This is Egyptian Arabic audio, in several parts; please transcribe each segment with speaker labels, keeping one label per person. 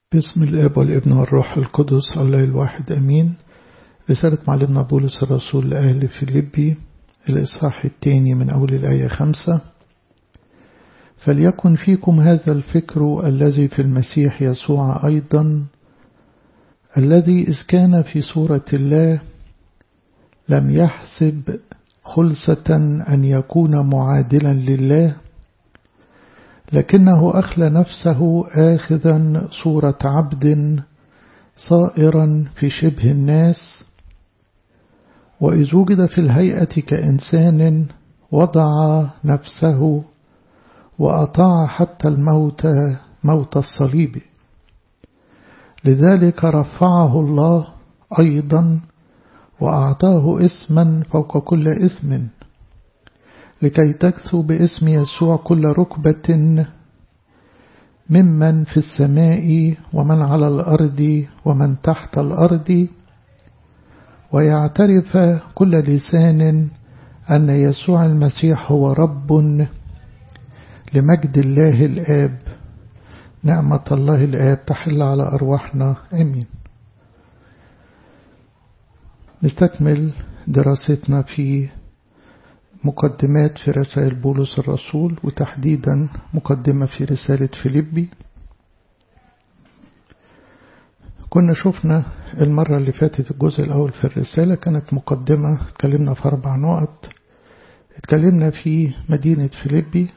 Speaker 1: باسم الاب والابن والروح القدس الله الواحد امين رسالة معلمنا بولس الرسول لأهل فيليبي الإصحاح الثاني من أول الآية خمسة فليكن فيكم هذا الفكر الذي في المسيح يسوع أيضا الذي إذ كان في صورة الله لم يحسب خلصة أن يكون معادلا لله لكنه أخلى نفسه آخذا صورة عبد صائرا في شبه الناس وإذ وجد في الهيئة كإنسان وضع نفسه وأطاع حتى الموت موت الصليب لذلك رفعه الله أيضا وأعطاه اسما فوق كل اسم لكي تكثو باسم يسوع كل ركبة ممن في السماء ومن على الأرض ومن تحت الأرض ويعترف كل لسان أن يسوع المسيح هو رب لمجد الله الآب نعمة الله الآب تحل على أرواحنا آمين نستكمل دراستنا في مقدمات في رسائل بولس الرسول وتحديدا مقدمة في رسالة فيليبي كنا شفنا المرة اللي فاتت الجزء الأول في الرسالة كانت مقدمة اتكلمنا في أربع نقط اتكلمنا في مدينة فيليبي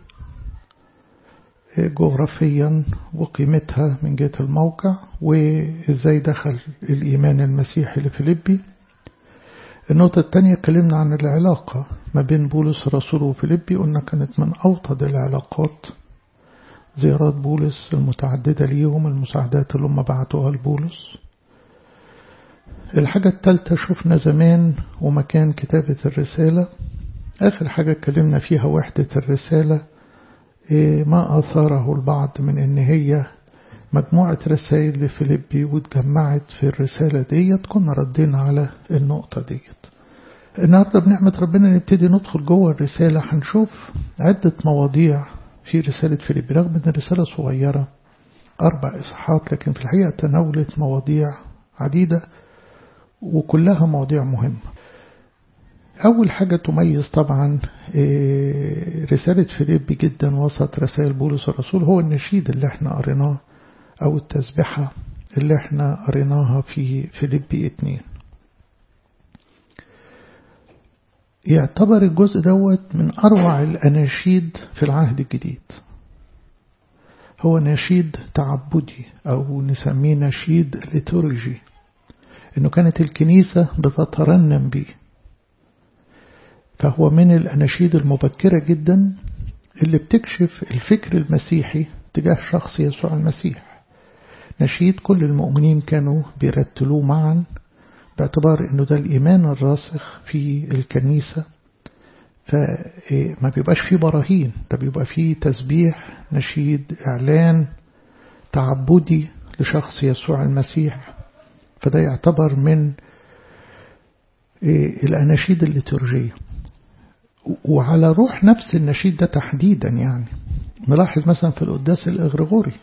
Speaker 1: جغرافيا وقيمتها من جهة الموقع وازاي دخل الإيمان المسيحي لفيليبي النقطة الثانية اتكلمنا عن العلاقة ما بين بولس الرسول وفيليبي قلنا كانت من أوطد العلاقات زيارات بولس المتعددة ليهم المساعدات اللي هم بعتوها لبولس الحاجة الثالثة شفنا زمان ومكان كتابة الرسالة آخر حاجة اتكلمنا فيها وحدة الرسالة ما أثاره البعض من إن هي مجموعة رسائل لفيليبي واتجمعت في الرسالة ديت كنا ردينا على النقطة ديت النهاردة بنعمة ربنا نبتدي ندخل جوه الرسالة هنشوف عدة مواضيع في رسالة فيليبي رغم ان الرسالة صغيرة أربع إصحاحات لكن في الحقيقة تناولت مواضيع عديدة وكلها مواضيع مهمة أول حاجة تميز طبعا رسالة فيليبي جدا وسط رسائل بولس الرسول هو النشيد اللي احنا قريناه أو التسبحة اللي احنا قريناها في فيليبي اتنين يعتبر الجزء دوت من أروع الأناشيد في العهد الجديد هو نشيد تعبدي أو نسميه نشيد ليتورجي إنه كانت الكنيسة بتترنم بيه فهو من الأناشيد المبكرة جدا اللي بتكشف الفكر المسيحي تجاه شخص يسوع المسيح نشيد كل المؤمنين كانوا بيرتلوه معا باعتبار انه ده الايمان الراسخ في الكنيسة فما بيبقاش فيه براهين ده بيبقى فيه تسبيح نشيد اعلان تعبدي لشخص يسوع المسيح فده يعتبر من الاناشيد الليتورجية وعلى روح نفس النشيد ده تحديدا يعني نلاحظ مثلا في القداس الإغريغوري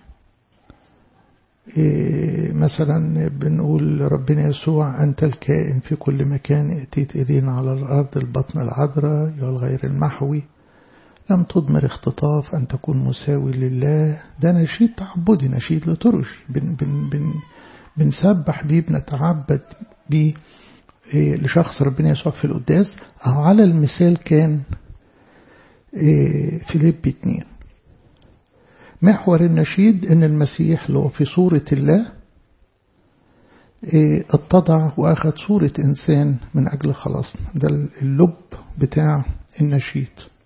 Speaker 1: إيه مثلا بنقول ربنا يسوع أنت الكائن في كل مكان اتيت إلينا على الأرض البطن العذراء يا الغير المحوي لم تضمر اختطاف أن تكون مساوي لله ده نشيد تعبدي نشيد لترجي بن بن بن بنسبح بيه بنتعبد بيه إيه لشخص ربنا يسوع في القداس أو على المثال كان إيه فيليب اتنين محور النشيد ان المسيح لو في صورة الله اتضع واخد صورة انسان من اجل خلاصنا ده اللب بتاع النشيد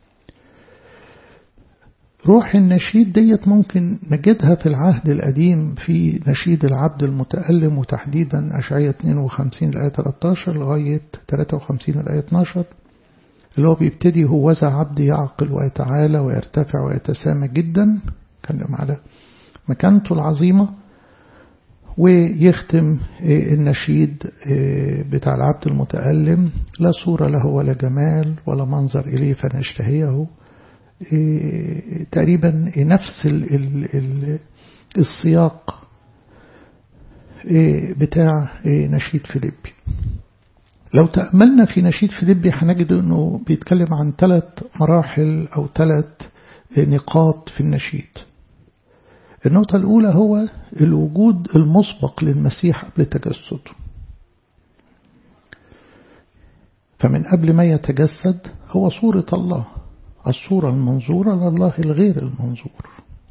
Speaker 1: روح النشيد ديت ممكن نجدها في العهد القديم في نشيد العبد المتألم وتحديدا أشعية 52 الآية 13 لغاية 53 الآية 12 اللي هو بيبتدي هوذا عبد يعقل ويتعالى ويرتفع ويتسامى جدا كلم على مكانته العظيمة ويختم النشيد بتاع العبد المتألم لا صورة له ولا جمال ولا منظر إليه فنشتهيه تقريبا نفس ال ال ال السياق بتاع نشيد فيليبي لو تأملنا في نشيد فيليبي هنجد أنه بيتكلم عن ثلاث مراحل أو ثلاث نقاط في النشيد النقطة الأولى هو الوجود المسبق للمسيح قبل تجسده فمن قبل ما يتجسد هو صورة الله الصورة المنظورة لله الغير المنظور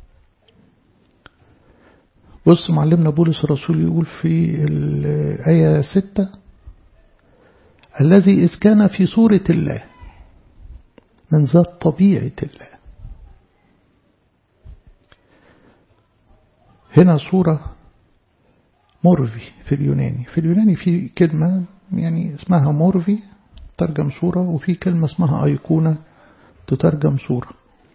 Speaker 1: بص معلمنا بولس الرسول يقول في الآية ستة الذي إذ كان في صورة الله من ذات طبيعة الله هنا صورة مورفي في اليوناني في اليوناني في كلمة يعني اسمها مورفي ترجم صورة وفي كلمة اسمها أيقونة تترجم صورة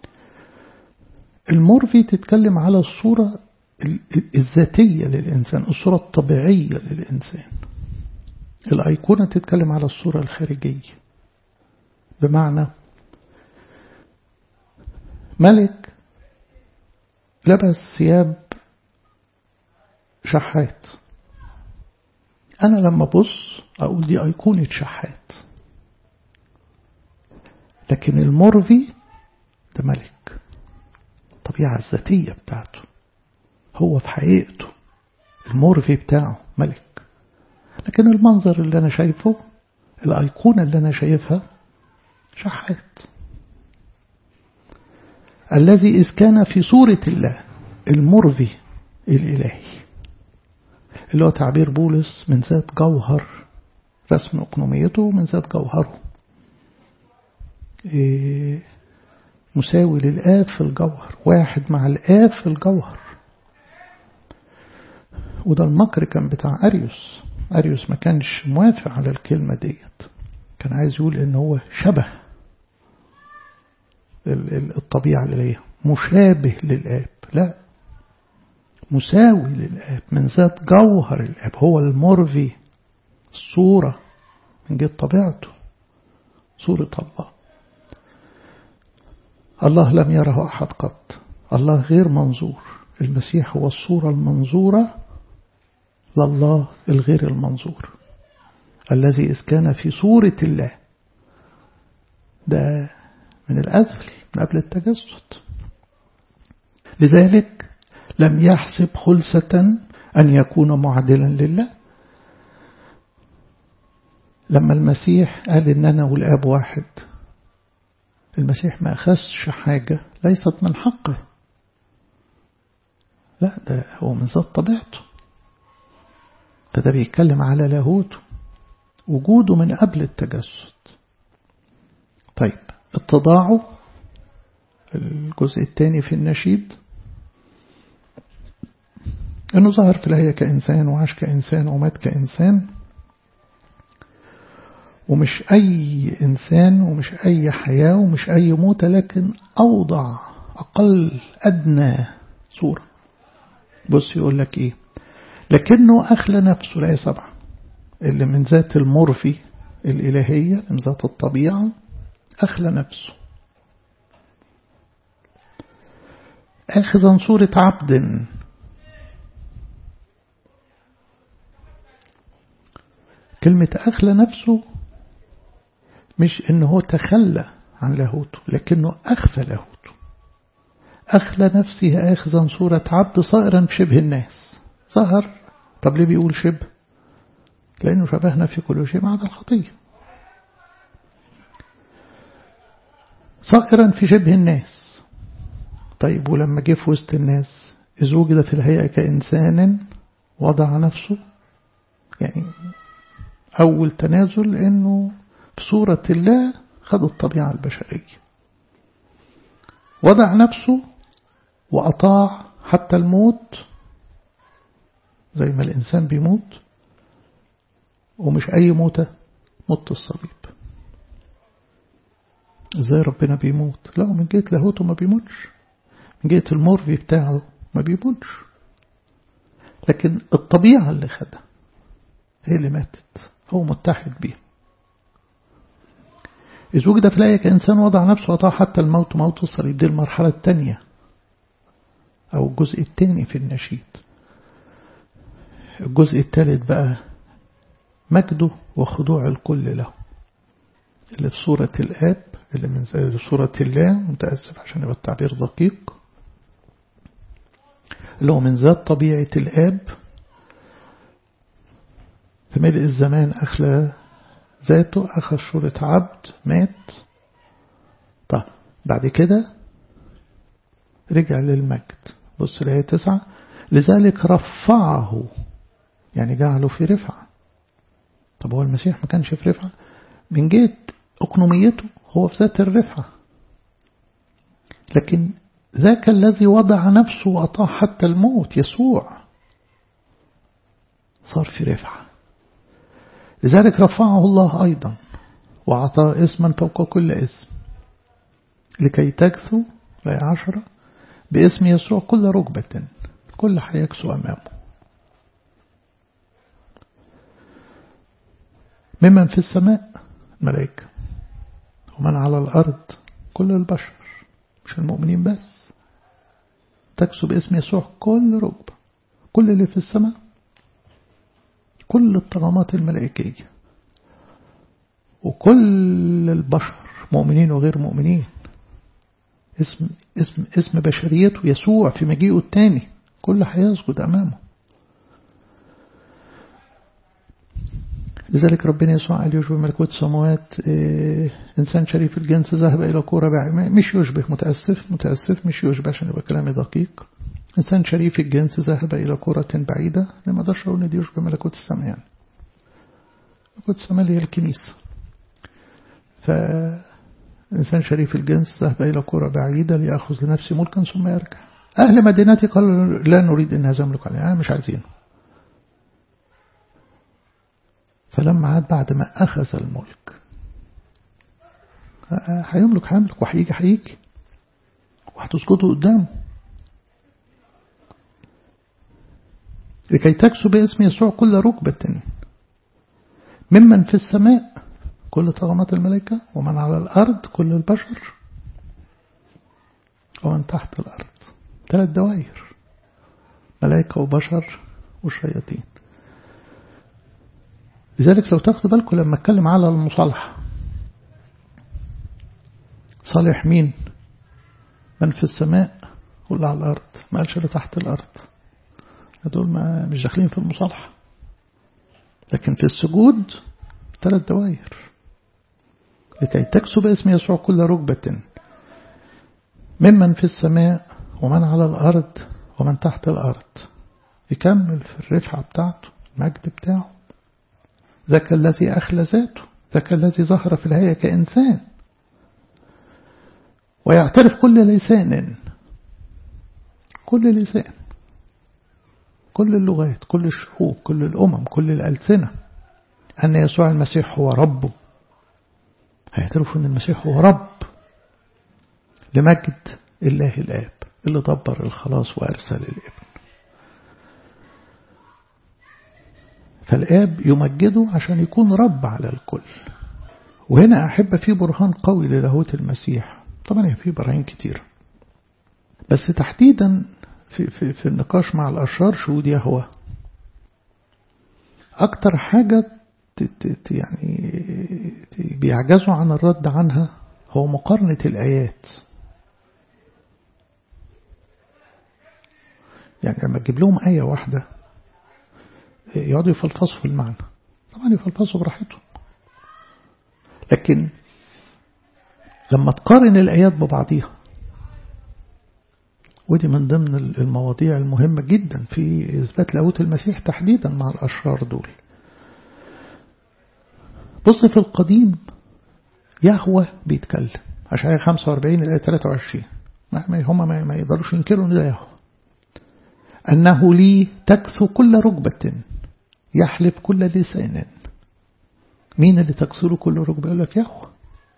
Speaker 1: المورفي تتكلم على الصورة الذاتية للإنسان الصورة الطبيعية للإنسان الأيقونة تتكلم على الصورة الخارجية بمعنى ملك لبس ثياب شحات أنا لما بص أقول دي أيقونة شحات لكن المرفي ده ملك الطبيعة الذاتية بتاعته هو في حقيقته المرفي بتاعه ملك لكن المنظر اللي أنا شايفه الأيقونة اللي أنا شايفها شحات الذي إذ كان في صورة الله المرفي الإلهي اللي هو تعبير بولس من ذات جوهر رسم أقنوميته من ذات جوهره إيه مساوي للآب في الجوهر واحد مع الآب في الجوهر وده المكر كان بتاع أريوس أريوس ما كانش موافق على الكلمة ديت كان عايز يقول إن هو شبه الطبيعة الإلهية مشابه للآب لا مساوي للآب من ذات جوهر الآب هو المرفي الصورة من جهة طبيعته صورة الله الله لم يره أحد قط الله غير منظور المسيح هو الصورة المنظورة لله الغير المنظور الذي إذ كان في صورة الله ده من الأزل من قبل التجسد لذلك لم يحسب خلسة أن يكون معدلا لله لما المسيح قال إن أنا والآب واحد المسيح ما أخذش حاجة ليست من حقه لا ده هو من ذات طبيعته فده بيتكلم على لاهوته وجوده من قبل التجسد طيب اتضاعه الجزء الثاني في النشيد انه ظهر في الهيئة كإنسان وعاش كإنسان ومات كإنسان ومش أي إنسان ومش أي حياة ومش أي موتة لكن أوضع أقل أدنى صورة بص يقول لك إيه لكنه أخلى نفسه لا سبعة اللي من ذات المرفي الإلهية من ذات الطبيعة أخلى نفسه آخذا صورة عبد كلمة أخلى نفسه مش إنه تخلى عن لاهوته لكنه أخفى لاهوته أخلى نفسه آخذا صورة عبد صائرا في شبه الناس ظهر طب ليه بيقول شبه لأنه شبهنا في كل شيء ما عدا الخطية صائرا في شبه الناس طيب ولما جه في وسط الناس إذ وجد في الهيئة كإنسان وضع نفسه يعني أول تنازل إنه في صورة الله خد الطبيعة البشرية وضع نفسه وأطاع حتى الموت زي ما الإنسان بيموت ومش أي موتة موت الصليب ازاي ربنا بيموت لا من جهة لاهوته ما بيموتش من جهة المرفي بتاعه ما بيموتش لكن الطبيعة اللي خدها هي اللي ماتت هو متحد بيها إذ وجد في الآية كإنسان وضع نفسه وطاع حتى الموت موت الصليب دي المرحلة الثانية أو الجزء الثاني في النشيد الجزء الثالث بقى مجده وخضوع الكل له اللي في صورة الآب اللي من صورة الله متأسف عشان يبقى التعبير دقيق اللي هو من ذات طبيعة الآب في ملء الزمان أخلى ذاته أخذ صورة عبد مات طيب بعد كده رجع للمجد بص الآية تسعة لذلك رفعه يعني جعله في رفعة طب هو المسيح ما كانش في رفعة من جهة أقنوميته هو في ذات الرفعة لكن ذاك الذي وضع نفسه وأطاع حتى الموت يسوع صار في رفعة لذلك رفعه الله أيضا وأعطاه اسما فوق كل اسم لكي تكثو لا عشرة باسم يسوع كل ركبة كل هيكسو أمامه ممن في السماء ملائكة ومن على الأرض كل البشر مش المؤمنين بس تكسو باسم يسوع كل ركبة كل اللي في السماء كل الطغمات الملائكية وكل البشر مؤمنين وغير مؤمنين اسم اسم اسم بشريته يسوع في مجيئه الثاني كل هيسجد أمامه لذلك ربنا يسوع قال يشبه ملكوت السماوات إيه إنسان شريف الجنس ذهب إلى كورة بعيد مش يشبه متأسف متأسف مش يشبه عشان يبقى كلامي دقيق إنسان شريف الجنس ذهب إلى كرة بعيدة لما ده أقول إن دي يشبه ملكوت السماء يعني ملكوت السماء اللي هي الكنيسة فإنسان شريف الجنس ذهب إلى كرة بعيدة ليأخذ لنفسه ملكا ثم يرجع أهل مدينتي قالوا لا نريد أن هذا يملك علينا مش عايزينه فلما عاد بعد ما أخذ الملك هيملك هيملك وهيجي هيجي وهتسقطوا قدامه لكي تكسو باسم يسوع كل ركبة ممن في السماء كل طغمات الملائكة ومن على الأرض كل البشر ومن تحت الأرض ثلاث دوائر ملائكة وبشر وشياطين لذلك لو تاخدوا بالكم لما اتكلم على المصالحة صالح مين من في السماء واللي على الأرض ما قالش اللي تحت الأرض هدول ما مش داخلين في المصالحة لكن في السجود ثلاث دوائر لكي تكسب اسم يسوع كل ركبة ممن في السماء ومن على الأرض ومن تحت الأرض يكمل في الرفعة بتاعته المجد بتاعه ذاك الذي أخلى ذاته ذاك الذي ظهر في الهيئة كإنسان ويعترف كل لسان كل لسان كل اللغات كل الشعوب كل الأمم كل الألسنة أن يسوع المسيح هو ربه هيعترفوا أن المسيح هو رب لمجد الله الآب اللي دبر الخلاص وأرسل الابن فالآب يمجده عشان يكون رب على الكل وهنا أحب في برهان قوي للاهوت المسيح طبعا في براهين كتير بس تحديدا في, في, في النقاش مع الأشرار شهود يهوه أكتر حاجة يعني بيعجزوا عن الرد عنها هو مقارنة الآيات يعني لما تجيب لهم آية واحدة يقعدوا يفلفصوا في المعنى طبعا يفلفصوا براحتهم لكن لما تقارن الآيات ببعضيها ودي من ضمن المواضيع المهمة جدا في إثبات لاهوت المسيح تحديدا مع الأشرار دول بص في القديم يهوى بيتكلم عشان 45 إلى 23 ما هم ما يقدروش ينكروا ان ده يهوى أنه لي تكثو كل ركبة يحلف كل لسان مين اللي تكسره كل ركبة يقول لك يهوى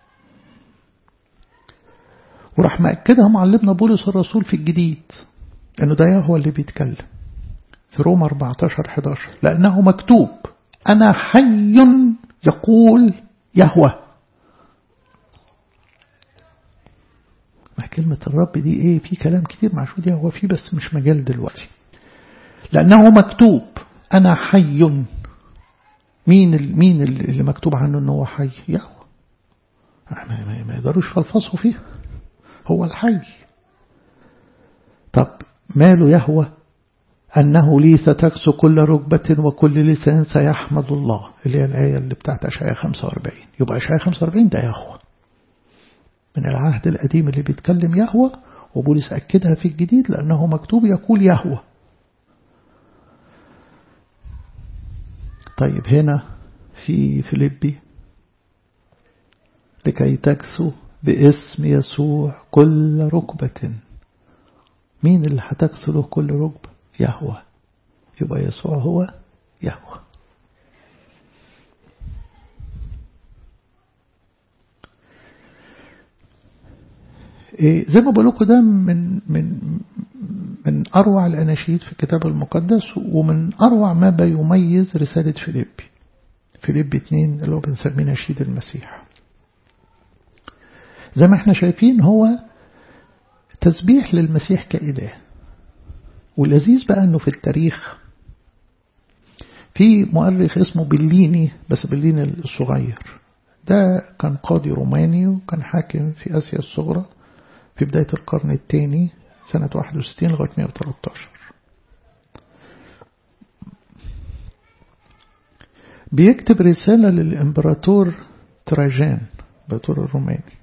Speaker 1: وراح مأكدها معلمنا بولس الرسول في الجديد انه ده يهوى اللي بيتكلم في روما 14 11 لأنه مكتوب أنا حي يقول يهوى ما كلمة الرب دي ايه في كلام كتير معشود يهوى فيه بس مش مجال دلوقتي لأنه مكتوب أنا حي مين مين اللي مكتوب عنه أنه هو حي يهوى ما يقدروش يفلفصوا فيه هو الحي طب ماله يهوى أنه لي ستكسو كل ركبة وكل لسان سيحمد الله اللي هي الآية اللي بتاعت أشعياء 45 يبقى أشعياء 45 ده يهوى من العهد القديم اللي بيتكلم يهوى وبولس أكدها في الجديد لأنه مكتوب يقول يهوى طيب هنا في فيليبي لكي تكسو باسم يسوع كل ركبة مين اللي هتكسو له كل ركبة يهوى يبقى يسوع هو يهوى إيه زي ما بقول لكم ده من من من أروع الأناشيد في الكتاب المقدس ومن أروع ما بيميز رسالة فيليبي فيليبي 2 اللي هو بنسميه نشيد المسيح زي ما احنا شايفين هو تسبيح للمسيح كإله واللذيذ بقى انه في التاريخ في مؤرخ اسمه بليني بس بليني الصغير ده كان قاضي روماني وكان حاكم في آسيا الصغرى في بداية القرن الثاني سنة 61 لغاية 113 بيكتب رسالة للإمبراطور تراجان الإمبراطور الروماني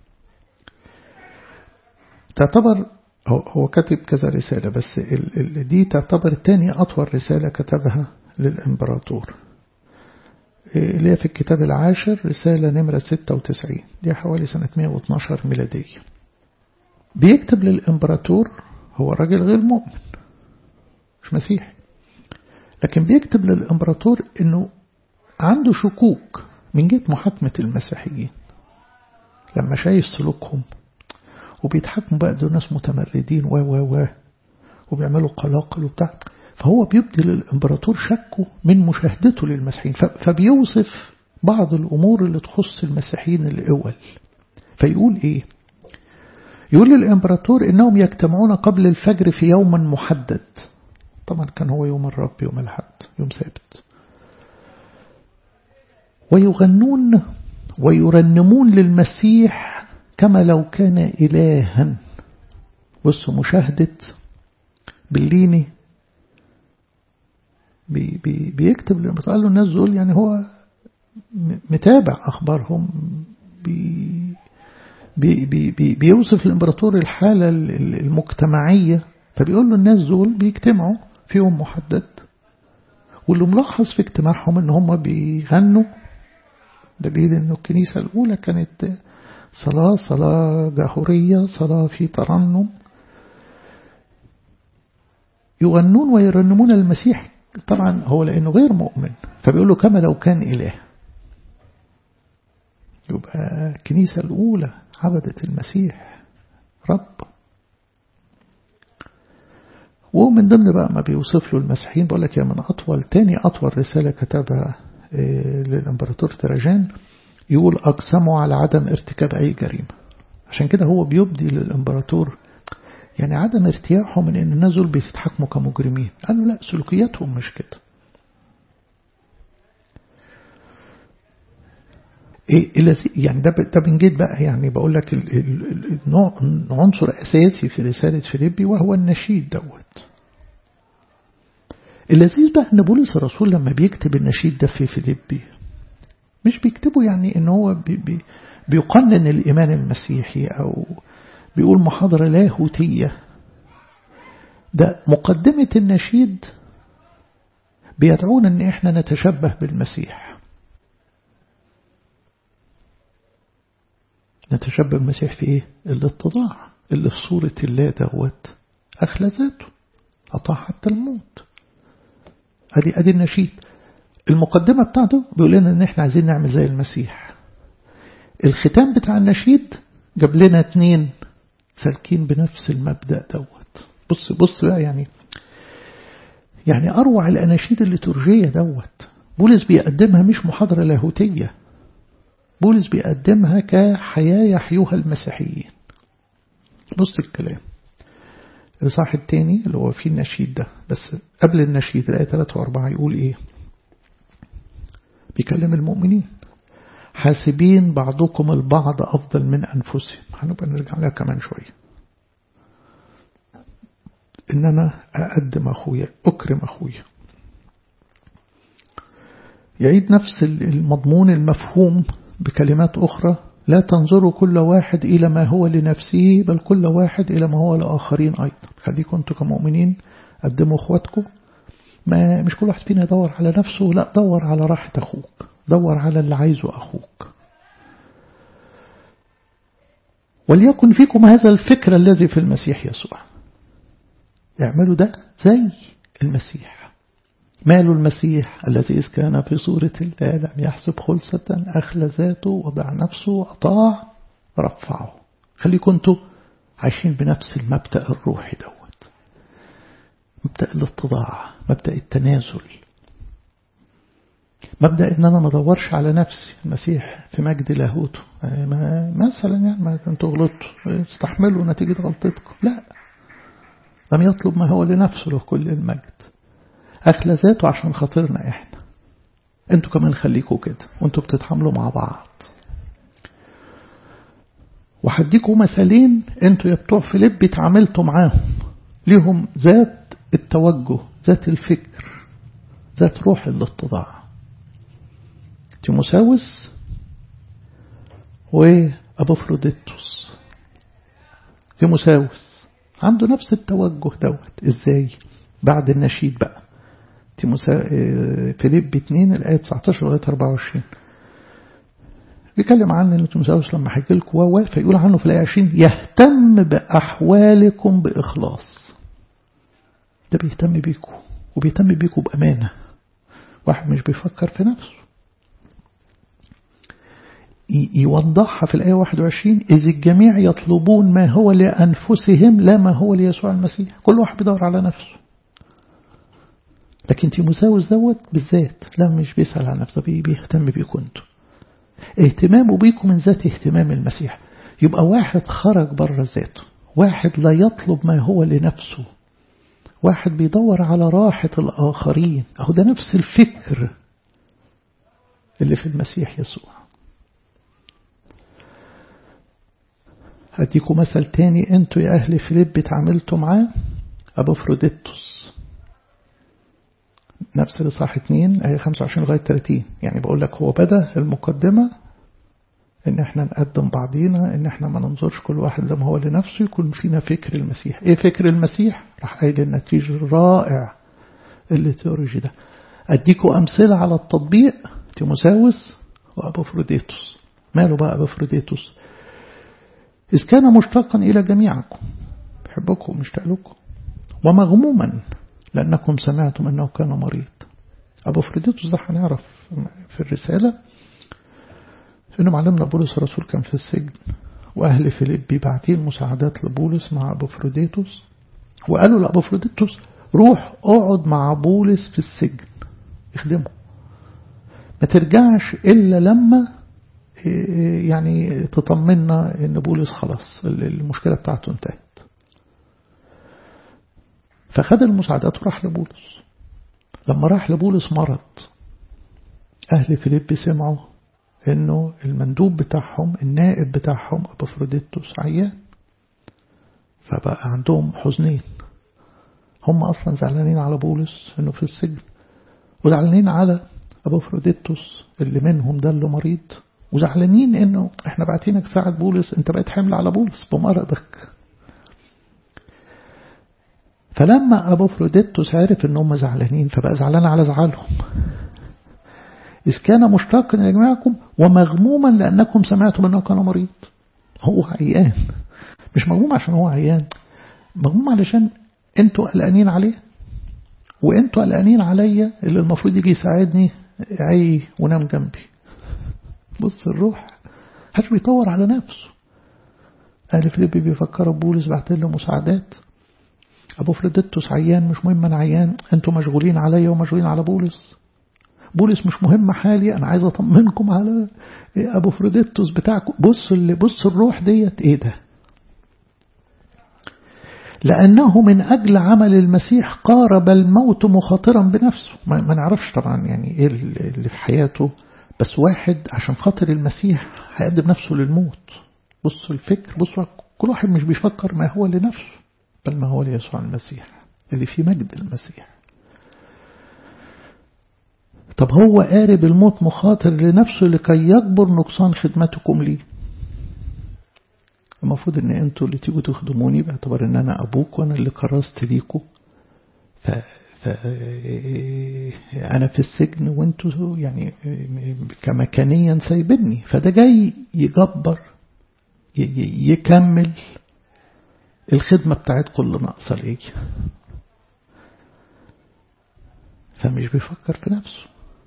Speaker 1: تعتبر هو كاتب كذا رسالة بس دي تعتبر تاني أطول رسالة كتبها للإمبراطور اللي هي في الكتاب العاشر رسالة نمرة 96 دي حوالي سنة 112 ميلادية بيكتب للإمبراطور هو راجل غير مؤمن مش مسيحي لكن بيكتب للإمبراطور إنه عنده شكوك من جهة محاكمة المسيحيين لما شايف سلوكهم وبيتحكموا بقى دول ناس متمردين و و و وبيعملوا قلاقل وبتاع فهو بيبدي للإمبراطور شكه من مشاهدته للمسيحيين فبيوصف بعض الأمور اللي تخص المسيحيين الأول فيقول إيه يقول للإمبراطور إنهم يجتمعون قبل الفجر في يوم محدد طبعا كان هو يوم الرب يوم الحد يوم ثابت ويغنون ويرنمون للمسيح كما لو كان إلها بصوا مشاهدة بالليني بي بي بيكتب لما قال له الناس دول يعني هو متابع أخبارهم بي بي بي بي بيوصف الإمبراطور الحالة المجتمعية فبيقول له الناس دول بيجتمعوا في يوم محدد واللي ملاحظ في اجتماعهم ان هم بيغنوا دليل انه الكنيسة الأولى كانت صلاة صلاة جهورية صلاة في ترنم يغنون ويرنمون المسيح طبعا هو لأنه غير مؤمن فبيقول له كما لو كان إله يبقى الكنيسة الأولى عبدت المسيح رب ومن ضمن بقى ما بيوصف له المسيحيين بقول لك يا من أطول تاني أطول رسالة كتبها للإمبراطور تراجان يقول أقسموا على عدم ارتكاب أي جريمة عشان كده هو بيبدي للإمبراطور يعني عدم ارتياحه من أن الناس دول بيتحكموا كمجرمين قالوا لا سلوكياتهم مش كده إيه يعني ده ده بنجد بقى يعني بقول لك عنصر أساسي في رسالة فيليبي وهو النشيد دوت اللذيذ بقى ان بولس الرسول لما بيكتب النشيد ده في فيليبي مش بيكتبه يعني ان هو بي بي بيقنن الإيمان المسيحي أو بيقول محاضرة لاهوتية ده مقدمة النشيد بيدعونا ان احنا نتشبه بالمسيح نتشبه بالمسيح في ايه الاتضاع اللي في صورة الله دوت أخلى ذاته أطاع حتى الموت أدي أدي النشيد المقدمة بتاعته بيقول لنا إن إحنا عايزين نعمل زي المسيح الختام بتاع النشيد جاب لنا اتنين سالكين بنفس المبدأ دوت بص بص بقى يعني يعني أروع الأناشيد الليتورجية دوت بولس بيقدمها مش محاضرة لاهوتية بولس بيقدمها كحياة يحيوها المسيحيين بص الكلام الإصحاح الثاني اللي هو فيه النشيد ده بس قبل النشيد الآية 3 و4 يقول إيه بيكلم المؤمنين حاسبين بعضكم البعض أفضل من أنفسهم هنبقى نرجع لها كمان شوية إن أنا أقدم أخويا أكرم أخويا يعيد نفس المضمون المفهوم بكلمات أخرى لا تنظروا كل واحد إلى ما هو لنفسه بل كل واحد إلى ما هو لآخرين أيضا خليكم أنتم كمؤمنين قدموا أخواتكم ما مش كل واحد فينا يدور على نفسه لا دور على راحة أخوك دور على اللي عايزه أخوك وليكن فيكم هذا الفكر الذي في المسيح يسوع اعملوا ده زي المسيح مال المسيح الذي إذ كان في صورة الله لم يحسب خلصة أخلى ذاته وضع نفسه أطاع رفعه خليكم انتوا عايشين بنفس المبدأ الروحي دوت مبدأ الاتضاع مبدأ التنازل مبدأ ان انا ما ادورش على نفسي المسيح في مجد لاهوته مثلا يعني ما انتوا غلطتوا استحملوا نتيجة غلطتكم لا لم يطلب ما هو لنفسه له كل المجد أخلى ذاته عشان خاطرنا إحنا أنتوا كمان خليكوا كده وأنتوا بتتعاملوا مع بعض وهديكوا مثالين أنتوا يا بتوع فيليب اتعاملتوا معاهم ليهم ذات التوجه ذات الفكر ذات روح الاتضاع تيموساوس وأبوفروديتوس تيموساوس عنده نفس التوجه دوت ازاي بعد النشيد بقى تيموسا فيليب 2 الآية 19 لغاية 24 بيتكلم عن ان تيموساوس لما حكي لكم هو فيقول عنه في الآية 20 يهتم بأحوالكم بإخلاص ده بيهتم بيكم وبيهتم بيكم بأمانة واحد مش بيفكر في نفسه يوضحها في الآية 21 إذ الجميع يطلبون ما هو لأنفسهم لا ما هو ليسوع المسيح كل واحد بيدور على نفسه لكن تيموساوس دوت بالذات لا مش بيسأل عن نفسه بيهتم بيكم انتوا اهتمامه بيكم من ذات اهتمام المسيح يبقى واحد خرج بره ذاته واحد لا يطلب ما هو لنفسه واحد بيدور على راحة الآخرين أهو ده نفس الفكر اللي في المسيح يسوع هديكم مثل تاني انتوا يا أهل فيليب اتعاملتوا معاه أبو فروديتوس نفس الإصحاح 2 آية 25 لغاية 30 يعني بقول لك هو بدأ المقدمة إن إحنا نقدم بعضينا إن إحنا ما ننظرش كل واحد لما هو لنفسه يكون فينا فكر المسيح إيه فكر المسيح راح قايل النتيجة الرائع اللي تيولوجي ده أديكوا أمثلة على التطبيق تيموساوس وأبو فروديتوس ماله بقى أبو فروديتوس إذ كان مشتاقا إلى جميعكم بحبكم ومشتاق لكم ومغموما لأنكم سمعتم أنه كان مريض أبو فريديتوس ده هنعرف في الرسالة إنه معلمنا بولس الرسول كان في السجن وأهل فيليبي باعتين مساعدات لبولس مع أبو فريديتوس وقالوا لأبو فريديتوس روح اقعد مع بولس في السجن اخدمه ما ترجعش إلا لما يعني تطمنا ان بولس خلاص المشكلة بتاعته انتهت فخد المساعدات وراح لبولس لما راح لبولس مرض أهل فيليب سمعوا انه المندوب بتاعهم النائب بتاعهم أبوفروديتوس عيان فبقى عندهم حزنين هم أصلا زعلانين على بولس انه في السجن وزعلانين على أبوفروديتوس اللي منهم ده اللي مريض وزعلانين انه احنا بعتينك ساعة بولس انت بقيت حمل على بولس بمرضك فلما ابو فروديتوس عرف ان هم زعلانين فبقى زعلان على زعلهم إذ كان مشتاقا إلى جميعكم ومغموما لأنكم سمعتم أنه كان مريض هو عيان مش مغموم عشان هو عيان مغموم علشان انتوا قلقانين عليه وانتوا قلقانين عليا اللي المفروض يجي يساعدني عي ونام جنبي بص الروح هش بيطور على نفسه أهل فيليبي بيفكروا بولس بعت له مساعدات أبو فريدتوس عيان مش مهم أنا عيان أنتوا مشغولين عليا ومشغولين على بولس بولس مش مهم حالي أنا عايز أطمنكم على أبو فريدتوس بتاعكم بص اللي بص الروح ديت إيه ده لأنه من أجل عمل المسيح قارب الموت مخاطرا بنفسه ما نعرفش طبعا يعني إيه اللي في حياته بس واحد عشان خاطر المسيح هيقدم نفسه للموت بصوا الفكر بصوا كل واحد مش بيفكر ما هو لنفسه بل ما هو ليسوع المسيح اللي في مجد المسيح طب هو قارب الموت مخاطر لنفسه لكي يكبر نقصان خدمتكم ليه المفروض ان انتوا اللي تيجوا تخدموني باعتبار ان انا ابوك وانا اللي كرست ليكوا ف... ف انا في السجن وانتوا يعني كمكانيا سايبني فده جاي يجبر يكمل الخدمة بتاعتكم اللي ناقصة ليه فمش بيفكر في نفسه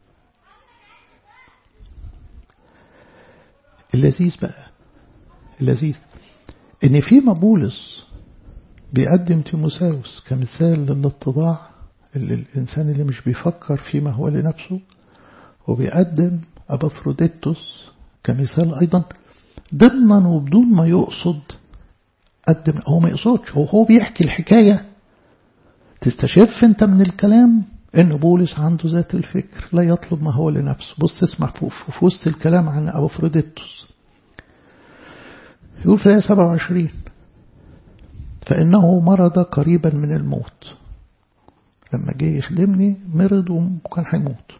Speaker 1: اللذيذ بقى اللذيذ ان في بولس بيقدم تيموساوس كمثال للاتضاع اللي الإنسان اللي مش بيفكر فيما هو لنفسه وبيقدم أبافروديتوس كمثال أيضا ضمنا وبدون ما يقصد قدم هو ما يقصدش هو هو بيحكي الحكاية تستشف انت من الكلام ان بولس عنده ذات الفكر لا يطلب ما هو لنفسه بص اسمع في وسط الكلام عن أبافروديتوس يقول في آية 27 فإنه مرض قريبا من الموت لما جه يخدمني مرض وكان هيموت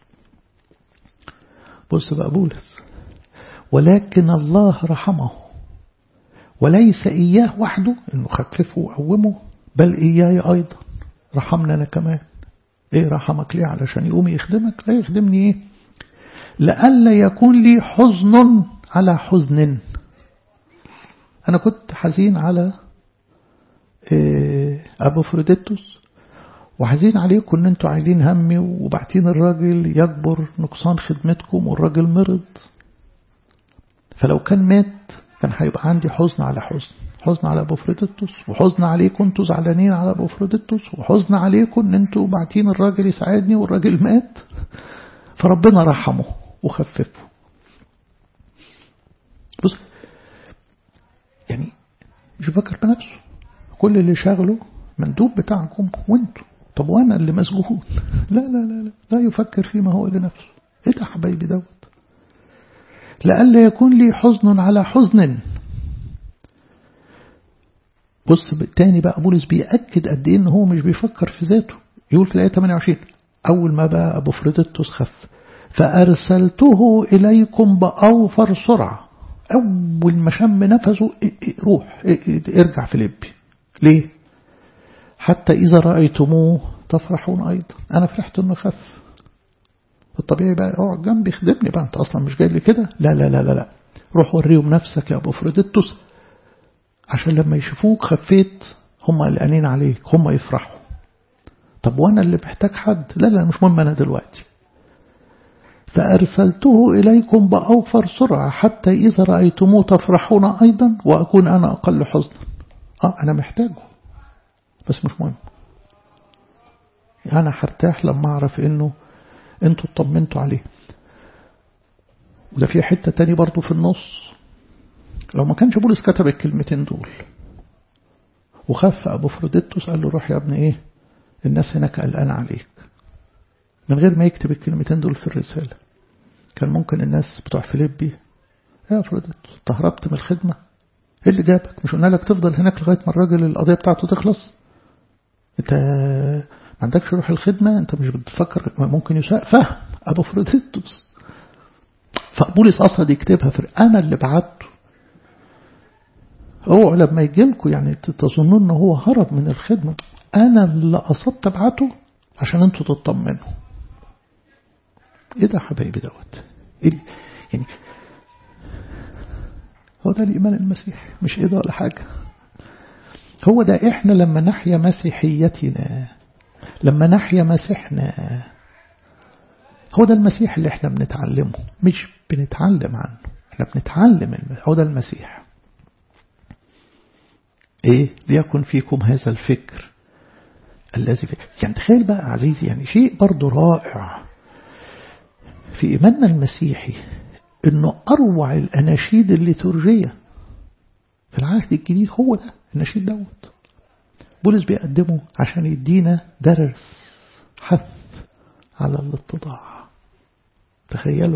Speaker 1: بص بقى بولس ولكن الله رحمه وليس إياه وحده إنه خففه وقومه بل إياي أيضا رحمنا أنا كمان إيه رحمك ليه علشان يقوم يخدمك لا يخدمني إيه لألا يكون لي حزن على حزن أنا كنت حزين على إيه أبو فريدتوس وحزين عليكم ان انتوا عايلين همي وبعتين الراجل يكبر نقصان خدمتكم والراجل مرض فلو كان مات كان هيبقى عندي حزن على حزن حزن على ابو فريدتوس وحزن عليكم انتوا زعلانين على ابو فريدتوس وحزن عليكم ان انتوا بعتين الراجل يساعدني والراجل مات فربنا رحمه وخففه بص يعني مش بفكر بنفسه كل اللي شاغله مندوب بتاعكم وانتوا طب وانا اللي مسجون لا لا لا لا لا يفكر فيما هو لنفسه ايه ده حبايبي دوت لألا يكون لي حزن على حزن بص تاني بقى بولس بيأكد قد ايه ان هو مش بيفكر في ذاته يقول في الآية 28 أول ما بقى أبو فريدتوس خف فأرسلته إليكم بأوفر سرعة أول ما شم نفسه روح ارجع في لبي ليه حتى إذا رأيتموه تفرحون أيضا أنا فرحت أنه خف الطبيعي بقى اقعد جنبي خدمني بقى أنت أصلا مش جاي لي كده لا لا لا لا لا روح وريهم نفسك يا أبو فريدتوس عشان لما يشوفوك خفيت هم قلقانين عليك هم يفرحوا طب وأنا اللي محتاج حد لا لا مش مهم أنا دلوقتي فأرسلته إليكم بأوفر سرعة حتى إذا رأيتموه تفرحون أيضا وأكون أنا أقل حزنا آه أنا محتاجه بس مش مهم أنا هرتاح لما أعرف إنه أنتوا اطمنتوا عليه وده في حتة تاني برضو في النص لو ما كانش بولس كتب الكلمتين دول وخف أبو فروديتوس قال له روح يا ابني إيه الناس هناك قلقانة عليك من غير ما يكتب الكلمتين دول في الرسالة كان ممكن الناس بتوع فيليبي يا فروديتوس تهربت من الخدمة ايه اللي جابك مش قلنا لك تفضل هناك لغاية ما الراجل القضية بتاعته تخلص انت ما عندكش روح الخدمة انت مش بتفكر ممكن يساء فهم ابو فروديتوس فبولس قصد يكتبها في انا اللي بعته اوعوا لما يجي لكم يعني تظنوا ان هو هرب من الخدمة انا اللي قصدت ابعته عشان انتوا تطمنوا ايه ده حبايبي دوت إيه يعني هو ده الإيمان المسيحي مش إيه ده ولا حاجة هو ده إحنا لما نحيا مسيحيتنا لما نحيا مسيحنا هو ده المسيح اللي إحنا بنتعلمه مش بنتعلم عنه إحنا بنتعلم هو ده المسيح إيه ليكن فيكم هذا الفكر الذي في يعني تخيل بقى عزيزي يعني شيء برضه رائع في إيماننا المسيحي انه اروع الاناشيد الليتورجيه في العهد الجديد هو ده النشيد دوت بولس بيقدمه عشان يدينا درس حث على الاتضاع تخيلوا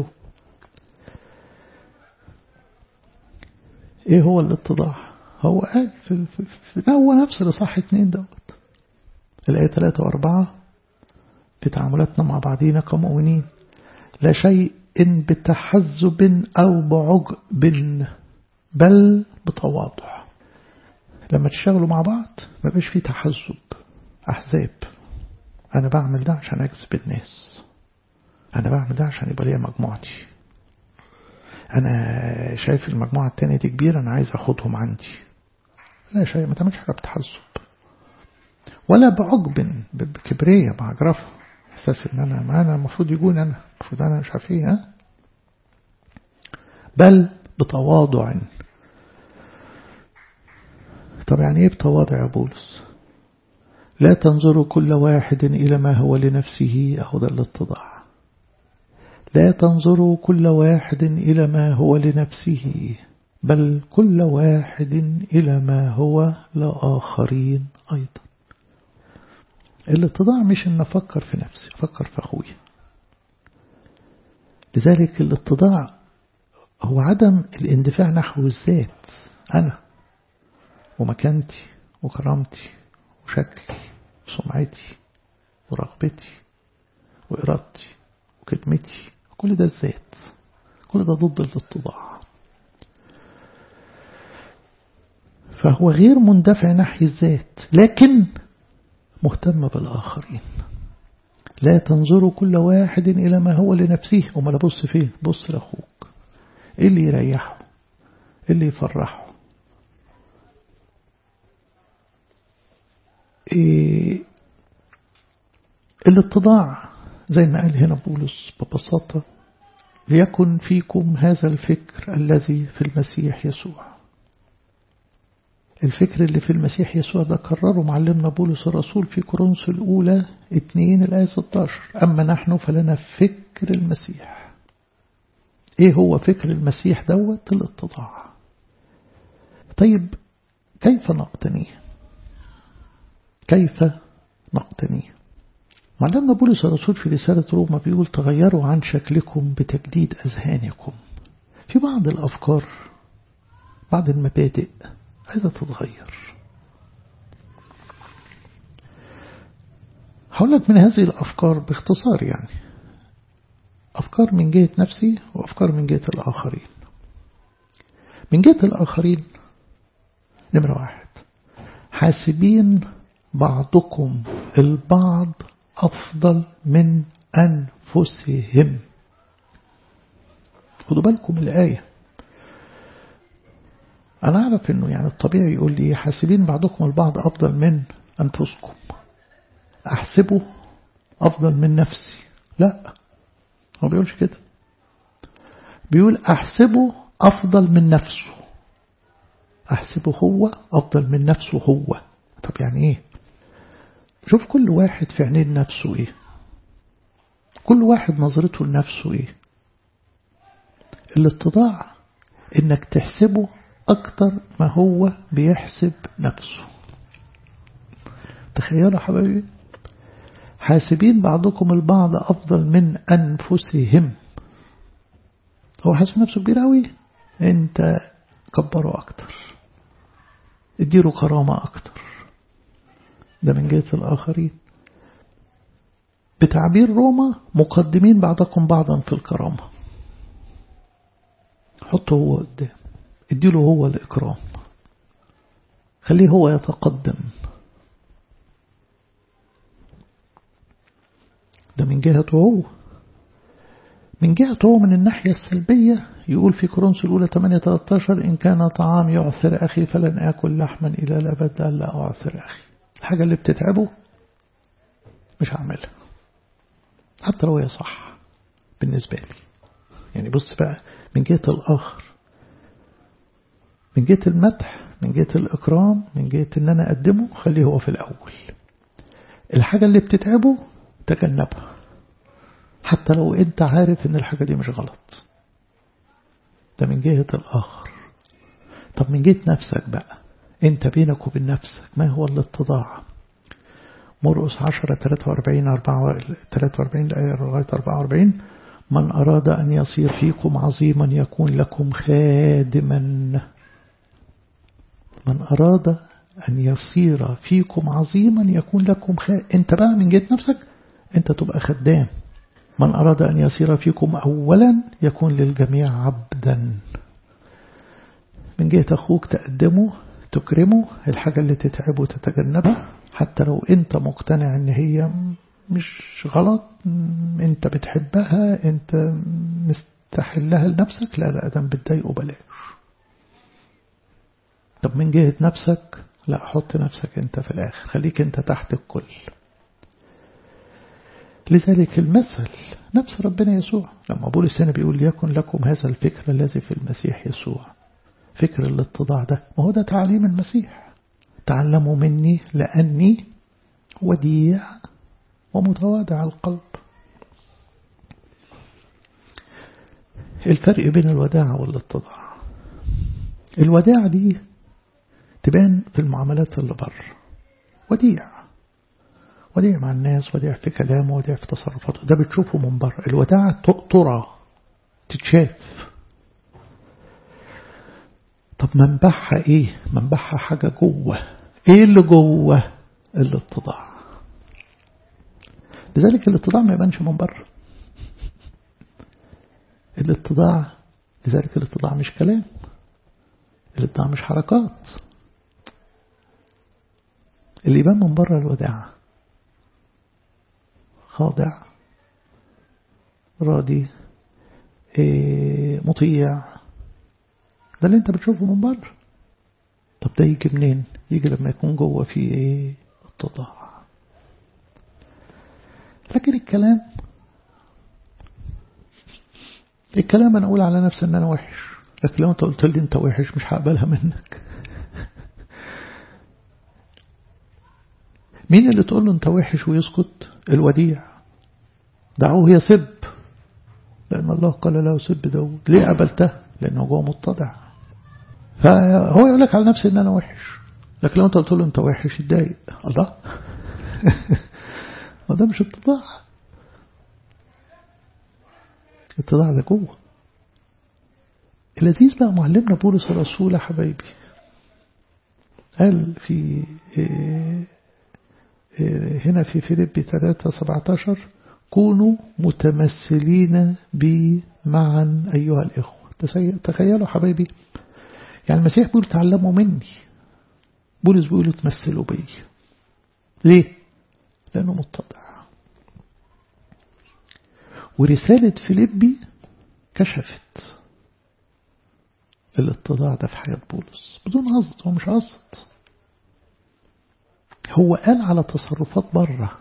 Speaker 1: ايه هو الاتضاع هو قال في, في, في هو نفس الإصحاح اتنين دوت الآية ثلاثة وأربعة في تعاملاتنا مع بعضينا كمؤمنين لا شيء بتحزب أو بعجب بل بتواضع لما تشتغلوا مع بعض ما بيش فيه تحزب أحزاب أنا بعمل ده عشان أجذب الناس أنا بعمل ده عشان يبقى ليا مجموعتي أنا شايف المجموعة التانية دي كبيرة أنا عايز أخدهم عندي لا شيء ما تعملش حاجة بتحزب ولا بعجب بكبرية بعجرفة إحساس إن أنا ما أنا المفروض يكون أنا المفروض أنا مش عارف إيه ها بل بتواضع طب يعني إيه بتواضع يا بولس لا تنظروا كل واحد إلى ما هو لنفسه أو ذا الاتضاع لا تنظروا كل واحد إلى ما هو لنفسه بل كل واحد إلى ما هو لآخرين أيضا الاتضاع مش ان افكر في نفسي افكر في اخويا لذلك الاتضاع هو عدم الاندفاع نحو الذات انا ومكانتي وكرامتي وشكلي وسمعتي ورغبتي وإرادتي وكلمتي كل ده الذات كل ده ضد الاتضاع فهو غير مندفع نحو الذات لكن مهتم بالآخرين لا تنظروا كل واحد إلى ما هو لنفسه وما لبص فيه بص لأخوك إيه اللي يريحه إيه اللي يفرحه إيه الاتضاع زي ما قال هنا بولس ببساطة ليكن فيكم هذا الفكر الذي في المسيح يسوع الفكر اللي في المسيح يسوع ده كرره معلمنا بولس الرسول في كورنثوس الأولى 2 الآية 16 أما نحن فلنا فكر المسيح إيه هو فكر المسيح دوت الاتضاع طيب كيف نقتنيه كيف نقتنيه معلمنا بولس الرسول في رسالة روما بيقول تغيروا عن شكلكم بتجديد أذهانكم في بعض الأفكار بعض المبادئ عايزة تتغير هقول لك من هذه الأفكار باختصار يعني أفكار من جهة نفسي وأفكار من جهة الآخرين من جهة الآخرين نمرة واحد حاسبين بعضكم البعض أفضل من أنفسهم خدوا بالكم الآية أنا أعرف أنه يعني الطبيعي يقول لي حاسبين بعضكم البعض أفضل من أنفسكم أحسبه أفضل من نفسي لا هو بيقولش كده بيقول أحسبه أفضل من نفسه أحسبه هو أفضل من نفسه هو طب يعني إيه شوف كل واحد في عينين نفسه إيه كل واحد نظرته لنفسه إيه الاتضاع إنك تحسبه أكتر ما هو بيحسب نفسه تخيلوا حبايبي حاسبين بعضكم البعض أفضل من أنفسهم هو حاسب نفسه كبير أوي أنت كبره أكتر اديله كرامة أكتر ده من جهة الآخرين بتعبير روما مقدمين بعضكم بعضا في الكرامة حطه هو قدام اديله هو الإكرام خليه هو يتقدم ده من جهته هو من جهته هو من الناحية السلبية يقول في كورنثوس الأولى 8 13 إن كان طعام يعثر أخي فلن آكل لحما إلى الأبد ألا أعثر أخي الحاجة اللي بتتعبه مش هعملها حتى لو هي صح بالنسبة لي يعني بص بقى من جهة الآخر من جهة المدح من جهة الإكرام من جهة إن أنا أقدمه خليه هو في الأول الحاجة اللي بتتعبه تجنبها حتى لو أنت عارف إن الحاجة دي مش غلط ده من جهة الآخر طب من جهة نفسك بقى انت بينك وبين نفسك ما هو الاتضاع مرقس 10 43 4 43 الآية لغاية 44 من أراد أن يصير فيكم عظيما يكون لكم خادما من أراد أن يصير فيكم عظيما يكون لكم خادم أنت بقى من جهة نفسك أنت تبقى خدام من أراد أن يصير فيكم أولا يكون للجميع عبدا من جهة أخوك تقدمه تكرمه الحاجة اللي تتعبه تتجنبها حتى لو أنت مقتنع أن هي مش غلط أنت بتحبها أنت مستحلها لنفسك لا لا أدم بتضايقه بلاش طب من جهة نفسك لا حط نفسك أنت في الآخر خليك أنت تحت الكل لذلك المثل نفس ربنا يسوع لما بولس هنا بيقول يكن لكم هذا الفكر الذي في المسيح يسوع فكر الاتضاع ده ما هو ده تعليم المسيح تعلموا مني لأني وديع ومتواضع القلب الفرق بين الوداعة والاتضاع الوداعة دي تبان في المعاملات اللي بره وديع وديع مع الناس وديع في كلامه وديع في تصرفاته ده بتشوفه من بره الوداعة ترى تتشاف طب منبعها ايه منبعها حاجة جوه ايه اللي جوه الاتضاع لذلك الاتضاع ما يبانش من بره الاتضاع لذلك الاتضاع مش كلام الاتضاع مش حركات اللي يبان من بره الوداعة خاضع راضي إيه مطيع ده اللي انت بتشوفه من بره طب ده يجي منين يجي لما يكون جوه في ايه اتضاع لكن الكلام الكلام انا اقول على نفسي ان انا وحش لكن لو انت قلت لي انت وحش مش هقبلها منك مين اللي تقول له انت وحش ويسكت الوديع دعوه يسب لأن الله قال له سب داود ليه قبلته لأنه جوه متضع فهو يقول لك على نفسه ان انا وحش لكن لو انت قلت له انت وحش يتضايق الله ما ده مش اتضاع اتضاع ده جوه اللذيذ بقى معلمنا بولس الرسول يا حبايبي قال في هنا في فيليب 3 17 كونوا متمثلين بي معا أيها الإخوة تخيلوا حبايبي يعني المسيح بيقول تعلموا مني بولس بيقول تمثلوا بي ليه لأنه متضع ورسالة فيليبي كشفت الاتضاع ده في حياة بولس بدون قصد هو مش قصد هو قال على تصرفات بره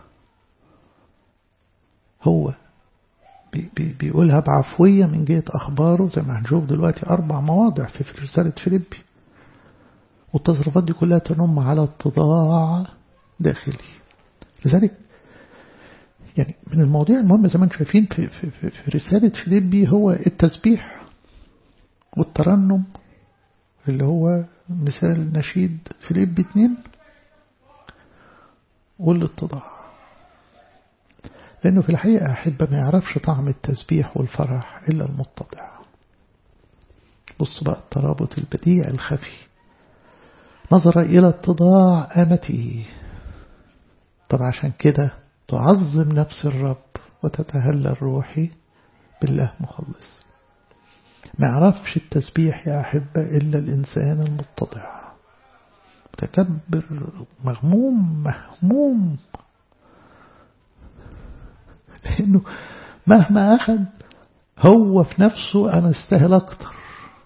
Speaker 1: هو بي بي بيقولها بعفوية من جهة أخباره زي ما هنشوف دلوقتي أربع مواضع في رسالة فيليبي والتصرفات دي كلها تنم على اتضاع داخلي لذلك يعني من المواضيع المهمة زي ما انتم شايفين في, في, في, في رسالة فيليبي هو التسبيح والترنم اللي هو مثال نشيد فيليبي اتنين والاتضاع لأنه في الحقيقة أحب ما يعرفش طعم التسبيح والفرح إلا المتضع بص بقى الترابط البديع الخفي نظر إلى اتضاع آمته طب عشان كده تعظم نفس الرب وتتهلل روحي بالله مخلص ما يعرفش التسبيح يا أحبة إلا الإنسان المتضع متكبر مغموم مهموم لأنه مهما أخذ هو في نفسه أنا استاهل أكتر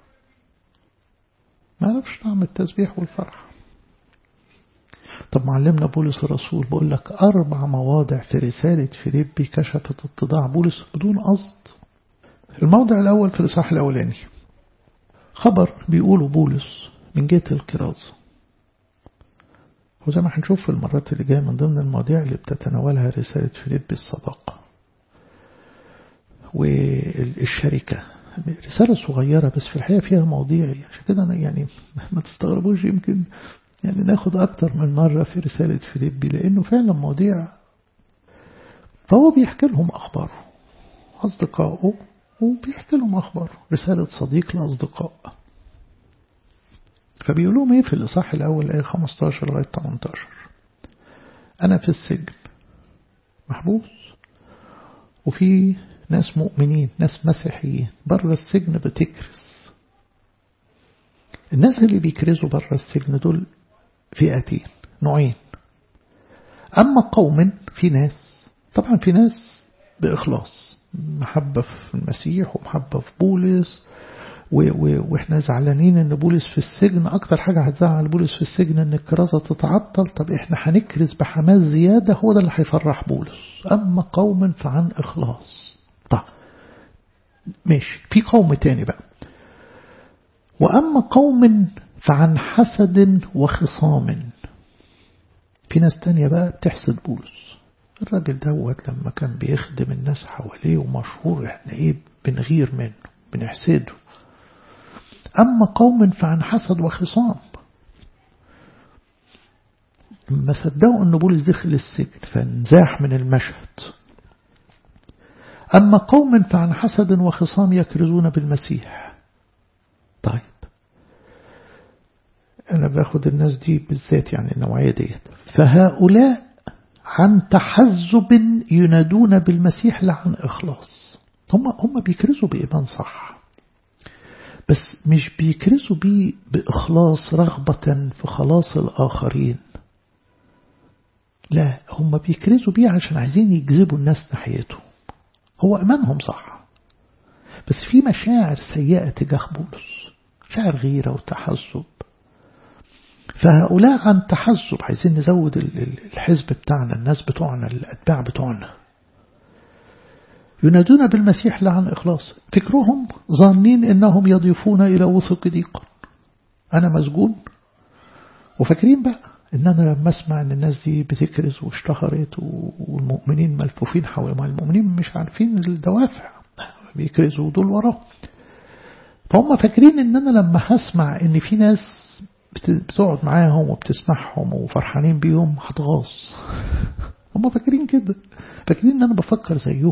Speaker 1: ما عرفش طعم التسبيح والفرح طب معلمنا بولس الرسول بقول لك أربع مواضع في رسالة فيليبي كشفت اتضاع بولس بدون قصد الموضع الأول في الإصحاح الأولاني خبر بيقوله بولس من جهة الكرازة وزي ما هنشوف في المرات اللي جاية من ضمن المواضيع اللي بتتناولها رسالة فيليبي الصداقة والشركة رسالة صغيرة بس في الحقيقة فيها مواضيع عشان كده أنا يعني ما تستغربوش يمكن يعني ناخد أكتر من مرة في رسالة فيليبي لأنه فعلا مواضيع فهو بيحكي لهم أخباره أصدقائه وبيحكي لهم أخباره رسالة صديق لأصدقاء فبيقول لهم إيه في الإصحاح الأول آية 15 لغاية 18 أنا في السجن محبوس وفي ناس مؤمنين ناس مسيحيين بره السجن بتكرس الناس اللي بيكرزوا بره السجن دول فئتين نوعين أما قوم في ناس طبعا في ناس بإخلاص محبة في المسيح ومحبة في بولس واحنا زعلانين ان بولس في السجن اكتر حاجة هتزعل بولس في السجن ان الكرازة تتعطل طب احنا هنكرز بحماس زيادة هو ده اللي هيفرح بولس اما قوم فعن اخلاص طب ماشي في قوم تاني بقى واما قوم فعن حسد وخصام في ناس تانية بقى بتحسد بولس الراجل دوت لما كان بيخدم الناس حواليه ومشهور احنا ايه بنغير منه بنحسده أما قوم فعن حسد وخصام ما صدقوا أن بولس دخل السجن فانزاح من المشهد أما قوم فعن حسد وخصام يكرزون بالمسيح طيب أنا باخد الناس دي بالذات يعني النوعية ديت فهؤلاء عن تحزب ينادون بالمسيح لا عن إخلاص هم هم بيكرزوا بإيمان صح بس مش بيكرزوا بيه بإخلاص رغبة في خلاص الآخرين لا هم بيكرزوا بيه عشان عايزين يجذبوا الناس ناحيته هو أمانهم صح بس في مشاعر سيئة تجاه بولس مشاعر غيرة وتحزب فهؤلاء عن تحزب عايزين نزود الحزب بتاعنا الناس بتوعنا الأتباع بتوعنا ينادون بالمسيح لا عن إخلاص فكرهم ظانين إنهم يضيفون إلى وثق ضيقا أنا مسجون وفاكرين بقى إن أنا لما أسمع إن الناس دي بتكرز واشتهرت والمؤمنين ملفوفين حول ما المؤمنين مش عارفين الدوافع بيكرزوا دول وراه فهم فاكرين إن أنا لما هسمع إن في ناس بتقعد معاهم وبتسمعهم وفرحانين بيهم هتغاظ هم فاكرين كده فاكرين ان انا بفكر زيهم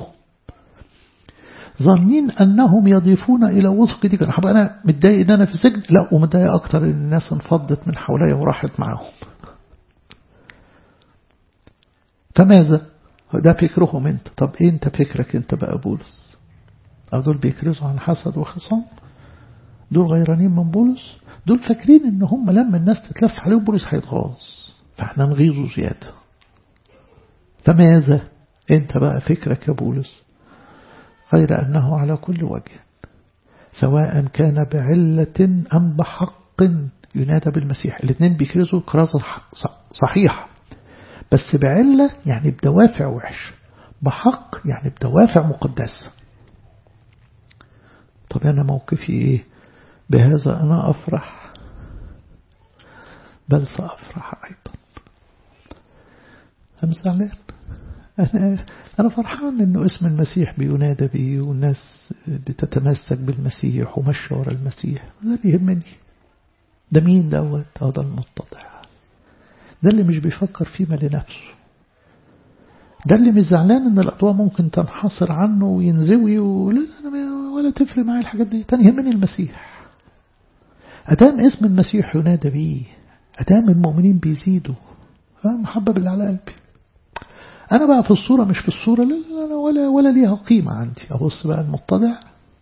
Speaker 1: ظنين انهم يضيفون الى وثق دي هبقى انا متضايق ان انا في سجن لا ومتضايق اكتر ان الناس انفضت من حواليا وراحت معاهم فماذا ده فكرهم انت طب ايه انت فكرك انت بقى بولس او دول بيكرزوا عن حسد وخصام دول غيرانين من بولس دول فاكرين ان هم لما الناس تتلف عليهم بولس هيتغاظ فاحنا نغيظه زيادة فماذا انت بقى فكرك يا بولس غير أنه على كل وجه سواء كان بعلة أم بحق ينادى بالمسيح الاثنين بيكرزوا كرازة صحيحة بس بعلة يعني بدوافع وحش بحق يعني بدوافع مقدسة طب أنا موقفي إيه بهذا أنا أفرح بل سأفرح أيضا أم زعلان أنا, أنا فرحان أنه اسم المسيح بينادى به والناس بتتمسك بالمسيح ومشى ورا المسيح ده بيهمني ده مين دوت هذا المتضع ده اللي مش بيفكر فيما لنفسه ده اللي مش زعلان ان الاضواء ممكن تنحصر عنه وينزوي ولا ولا تفرق معايا الحاجات دي تاني يهمني المسيح أدام اسم المسيح ينادى به أدام المؤمنين بيزيدوا محبب اللي على قلبي أنا بقى في الصورة مش في الصورة لا لا لا ولا ولا ليها قيمة عندي أبص بقى المتضع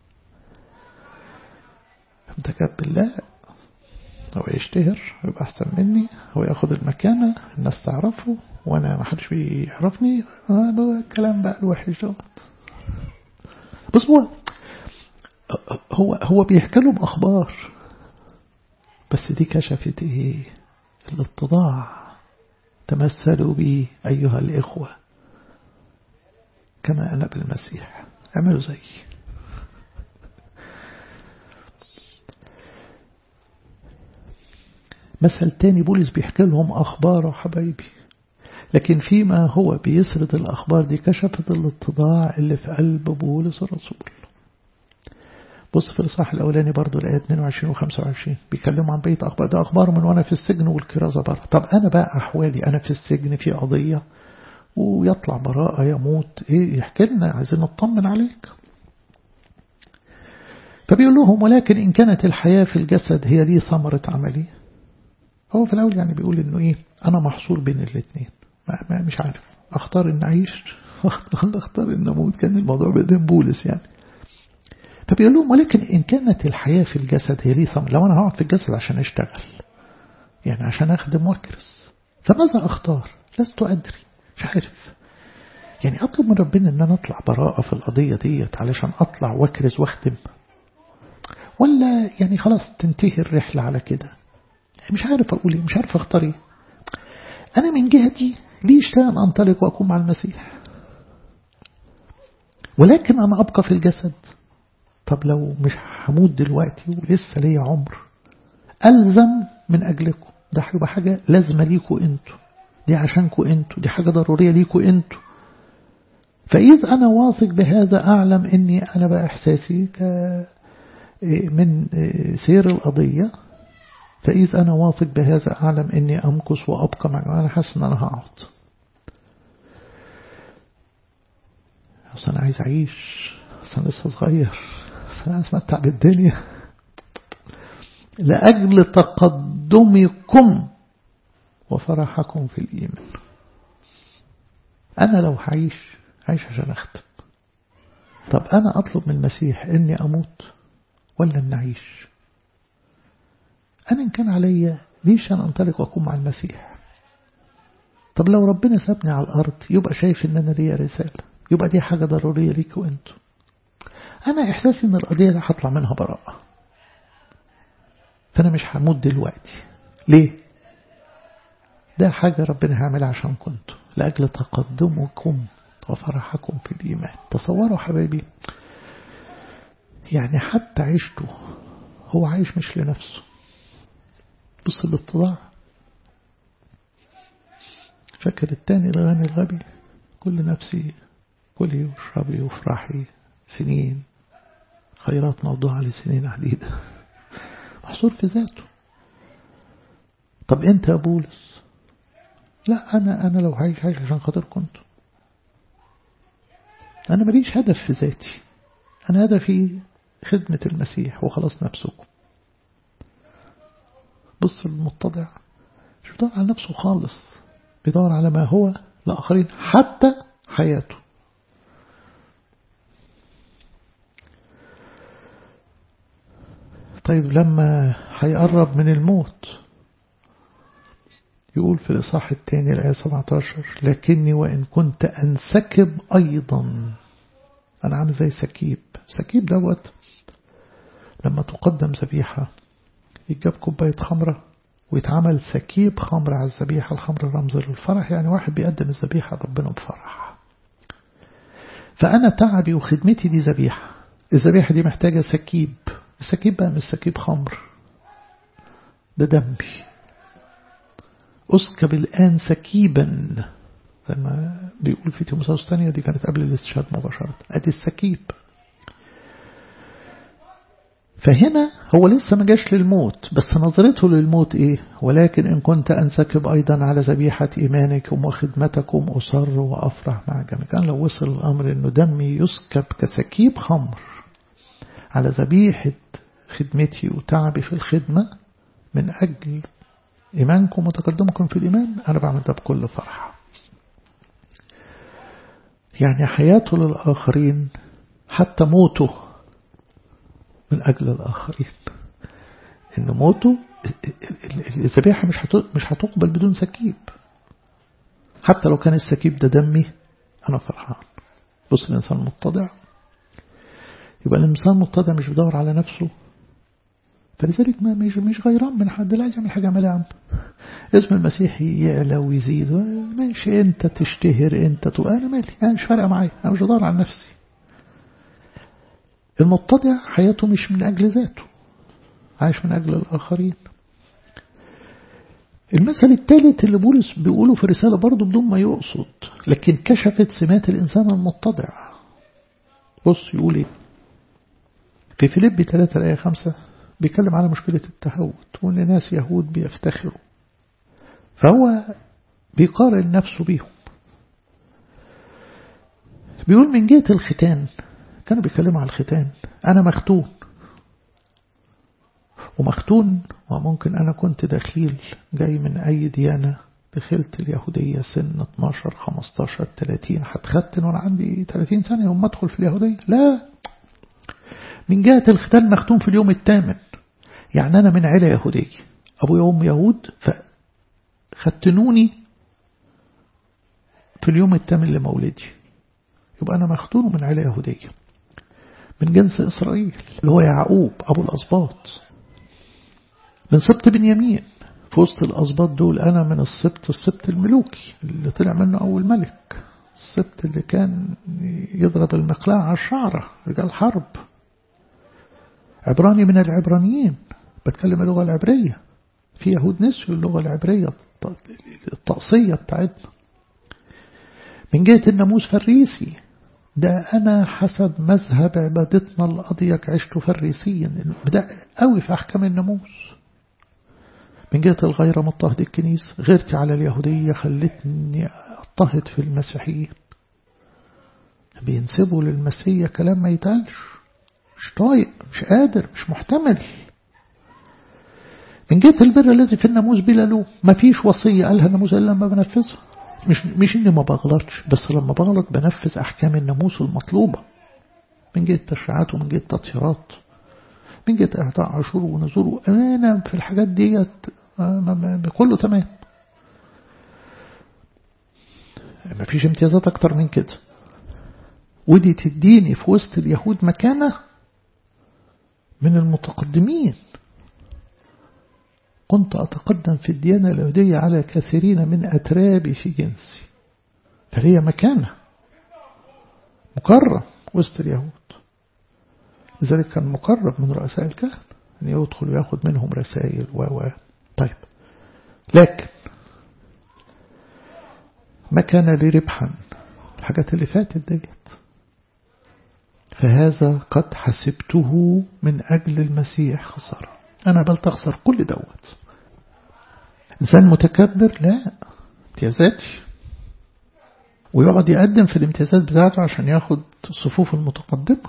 Speaker 1: متكبر لا هو يشتهر يبقى أحسن مني هو ياخد المكانة الناس تعرفه وأنا ما حدش بيعرفني هذا الكلام بقى الوحش دوت بس هو هو هو بيحكي لهم أخبار بس دي كشفت إيه الاتضاع تمثلوا بي أيها الإخوة كما أنا بالمسيح اعملوا زي مثل تاني بولس بيحكي لهم أخباره حبايبي لكن فيما هو بيسرد الأخبار دي كشفت الاتضاع اللي في قلب بولس الرسول بص في الإصحاح الأولاني برضو الآية 22 و 25 بيكلموا عن بيت أخبار ده أخبار من وأنا في السجن والكرازة بره طب أنا بقى أحوالي أنا في السجن في قضية ويطلع براءة يموت إيه يحكي لنا عايزين نطمن عليك فبيقول لهم ولكن إن كانت الحياة في الجسد هي دي ثمرة عملي هو في الأول يعني بيقول إنه إيه أنا محصور بين الاثنين ما ما مش عارف أختار إن أعيش ولا أختار إن أموت كان الموضوع بإذن بولس يعني فبيقول لهم ولكن إن كانت الحياة في الجسد هي لي ثمرة لو أنا هقعد في الجسد عشان أشتغل يعني عشان أخدم وأكرس فماذا أختار لست أدري مش عارف يعني أطلب من ربنا إن أنا أطلع براءة في القضية ديت علشان أطلع وأكرز وأخدم ولا يعني خلاص تنتهي الرحلة على كده مش عارف أقول إيه مش عارف أختار إيه أنا من جهتي ليش أن أنطلق وأكون مع المسيح ولكن أنا أبقى في الجسد طب لو مش هموت دلوقتي ولسه ليا عمر ألزم من أجلكم ده هيبقى حاجة لازمة ليكوا انتوا دي عشانكوا انتوا دي حاجة ضرورية ليكوا انتوا فإذ أنا واثق بهذا أعلم أني أنا بقى إحساسي ك من سير القضية فإذ أنا واثق بهذا أعلم أني أمكس وأبقى معه أنا حاسس أن أنا هقعد أصل أنا عايز أعيش أصل أنا لسه صغير أصل أنا أتمتع بالدنيا لأجل تقدمكم وفرحكم في الإيمان أنا لو هعيش عايش عشان أختم طب أنا أطلب من المسيح إني أموت ولا إن أعيش أنا إن كان عليا ليش أنا أنطلق وأكون مع المسيح طب لو ربنا سابني على الأرض يبقى شايف إن أنا ليا رسالة يبقى دي حاجة ضرورية ليك وأنتوا أنا إحساسي إن القضية دي هطلع منها براءة فأنا مش هموت دلوقتي ليه؟ ده حاجة ربنا هيعملها عشان كنتوا لأجل تقدمكم وفرحكم في الإيمان تصوروا حبايبي يعني حتى عيشته هو عايش مش لنفسه بص الاتضاع فاكر التاني الغني الغبي كل نفسي كلي واشربي وافرحي سنين خيرات موضوعة لسنين عديدة محصور في ذاته طب انت يا بولس لا انا انا لو عايش عايش عشان خاطر كنت انا ماليش هدف في ذاتي انا هدفي خدمة المسيح وخلاص نفسكم بص المتضع مش بيدور على نفسه خالص بيدور على ما هو لآخرين حتى حياته طيب لما هيقرب من الموت يقول في الإصحاح الثاني الآية 17 لكني وإن كنت أنسكب أيضا أنا عامل زي سكيب سكيب دوت لما تقدم ذبيحة يجاب كوباية خمرة ويتعمل سكيب خمر على الذبيحة الخمر رمز للفرح يعني واحد بيقدم الذبيحة لربنا بفرح فأنا تعبي وخدمتي دي ذبيحة الذبيحة دي محتاجة سكيب السكيب بقى مش سكيب خمر ده دمي أسكب الآن سكيبا زي ما بيقول في تيموثاوس الثانية دي كانت قبل الاستشهاد مباشرة أدي السكيب فهنا هو لسه ما جاش للموت بس نظرته للموت ايه ولكن ان كنت انسكب ايضا على ذبيحة ايمانكم وخدمتكم اصر وافرح مع جميع كان لو وصل الامر انه دمي يسكب كسكيب خمر على ذبيحة خدمتي وتعبي في الخدمة من اجل ايمانكم وتقدمكم في الايمان انا بعمل ده بكل فرح يعني حياته للآخرين حتى موته من أجل الآخرين إن موته الذبيحة مش مش هتقبل بدون سكيب حتى لو كان السكيب ده دمي أنا فرحان بص الإنسان متضع يبقى الإنسان متضع مش بيدور على نفسه فلذلك ما مش مش غيران من حد لا عايز يعمل حاجة عملها عم اسم المسيح يعلى ويزيد ماشي انت تشتهر انت تبقى انا مالي انا مش فارقه معايا انا مش بدور على نفسي المتضع حياته مش من أجل ذاته عايش من أجل الآخرين المثل الثالث اللي بولس بيقوله في رسالة برضه بدون ما يقصد لكن كشفت سمات الإنسان المتضع بص يقول ايه في فيليب 3 الآية 5 بيتكلم على مشكلة التهوت وإن ناس يهود بيفتخروا فهو بيقارن نفسه بيهم بيقول من جهة الختان كانوا بيتكلموا على الختان أنا مختون ومختون وممكن أنا كنت دخيل جاي من أي ديانة دخلت اليهودية سن 12 15 30 هتختن وأنا عندي 30 سنة يوم ما أدخل في اليهودية لا من جهة الختان مختون في اليوم الثامن يعني أنا من عيلة يهودية أبويا وأمي يهود فختنوني في اليوم الثامن لمولدي يبقى أنا مختون من عيلة يهودية من جنس إسرائيل اللي هو يعقوب أبو الأسباط من سبط بنيامين في وسط الأسباط دول أنا من السبط السبط الملوكي اللي طلع منه أول ملك السبط اللي كان يضرب المقلاع على الشعرة رجال حرب عبراني من العبرانيين بتكلم اللغة العبرية في يهود نسيوا اللغة العبرية الطقسية بتاعتنا من جهة الناموس فريسي ده أنا حسب مذهب عبادتنا الأضيق عشت فريسيا بدأ قوي في أحكام الناموس من جهة الغيرة مضطهد الكنيسة غيرتي على اليهودية خلتني اضطهد في المسيحيين بينسبوا للمسيح كلام ما يتقالش مش طايق مش قادر مش محتمل من جهة البر الذي في الناموس بلا له ما فيش وصية قالها الناموس إلا لما بنفذها مش مش إني ما بغلطش بس لما بغلط بنفذ أحكام الناموس المطلوبة من جهة تشريعات ومن جهة تطهيرات من جهة إعطاء عشور ونزور أنا في الحاجات ديت كله تمام ما فيش امتيازات أكتر من كده ودي تديني في وسط اليهود مكانة من المتقدمين كنت أتقدم في الديانة اليهودية على كثيرين من أترابي في جنسي فهي مكانة مكرم وسط اليهود لذلك كان مقرب من رؤساء الكهنة أن يدخل ويأخذ منهم رسائل و و طيب لكن ما كان لي ربحا الحاجات اللي فاتت ديت فهذا قد حسبته من أجل المسيح خسارة أنا بل تخسر كل دوت إنسان متكبر لا امتيازاتي ويقعد يقدم في الامتيازات بتاعته عشان ياخد الصفوف المتقدمة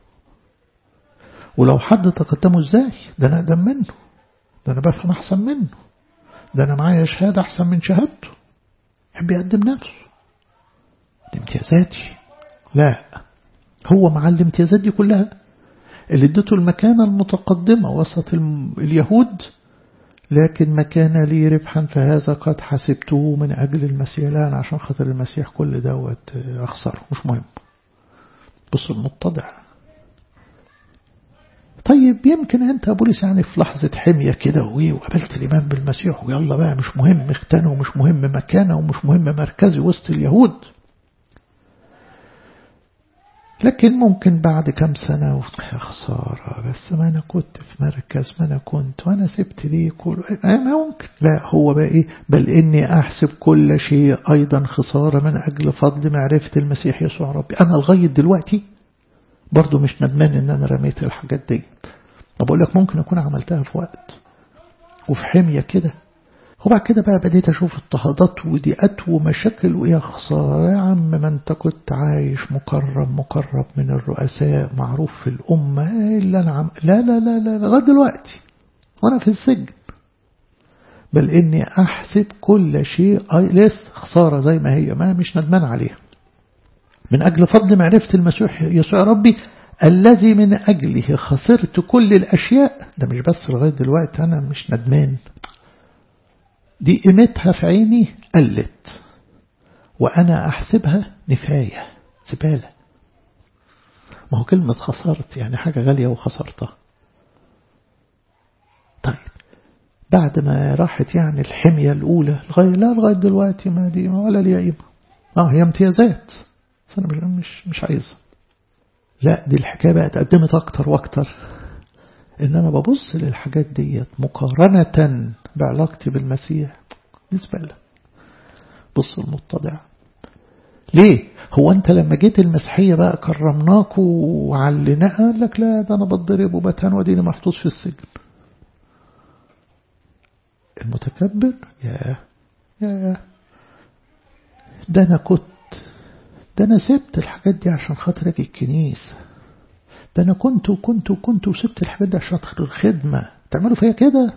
Speaker 1: ولو حد تقدمه ازاي ده أنا أقدم منه ده أنا بفهم أحسن منه ده أنا معايا شهادة أحسن من شهادته يحب يقدم نفسه دي امتيازاتي لا هو مع الامتيازات دي كلها اللي ادته المكانة المتقدمة وسط اليهود لكن ما كان لي ربحا فهذا قد حسبته من أجل المسيح لا عشان خاطر المسيح كل دوت أخسره مش مهم بص المتضع طيب يمكن أنت يا بوليس يعني في لحظة حمية كده وقابلت الإيمان بالمسيح ويلا بقى مش مهم اختنه ومش مهم مكانه ومش مهم مركزي وسط اليهود لكن ممكن بعد كم سنة يا خسارة بس ما أنا كنت في مركز ما أنا كنت وأنا سبت ليه كل أنا ممكن لا هو بقى إيه بل إني أحسب كل شيء أيضا خسارة من أجل فضل معرفة المسيح يسوع ربي أنا لغاية دلوقتي برضو مش ندمان إن أنا رميت الحاجات دي طب أقول لك ممكن أكون عملتها في وقت وفي حمية كده وبعد كده بقى بديت أشوف اضطهادات وضيقات ومشاكل ويا خسارة يا عم ما أنت كنت عايش مكرم مقرب من الرؤساء معروف في الأمة إلا أنا عم لا لا لا لا لغاية دلوقتي وأنا في السجن بل إني أحسب كل شيء لسه خسارة زي ما هي ما مش ندمان عليها من أجل فضل معرفة المسيح يسوع ربي الذي من أجله خسرت كل الأشياء ده مش بس لغاية دلوقتي أنا مش ندمان دي قيمتها في عيني قلت وأنا أحسبها نفاية زبالة ما هو كلمة خسرت يعني حاجة غالية وخسرتها طيب بعد ما راحت يعني الحمية الأولى لغاية لا لغاية دلوقتي ما دي ولا ليها قيمة اه هي امتيازات بس أنا مش مش, مش عايزها لا دي الحكاية بقى اتقدمت أكتر وأكتر إن أنا ببص للحاجات ديت مقارنة بعلاقتي بالمسيح بالنسبة له بص المتضع ليه هو أنت لما جيت المسيحية بقى كرمناك وعلناها قال لك لا ده أنا بتضرب وبتهان وديني محطوط في السجن المتكبر يا يا ده أنا كنت ده أنا سبت الحاجات دي عشان خاطر أجي الكنيسة ده أنا كنت وكنت وكنت وسبت الحاجات دي عشان خاطر الخدمة تعملوا فيا كده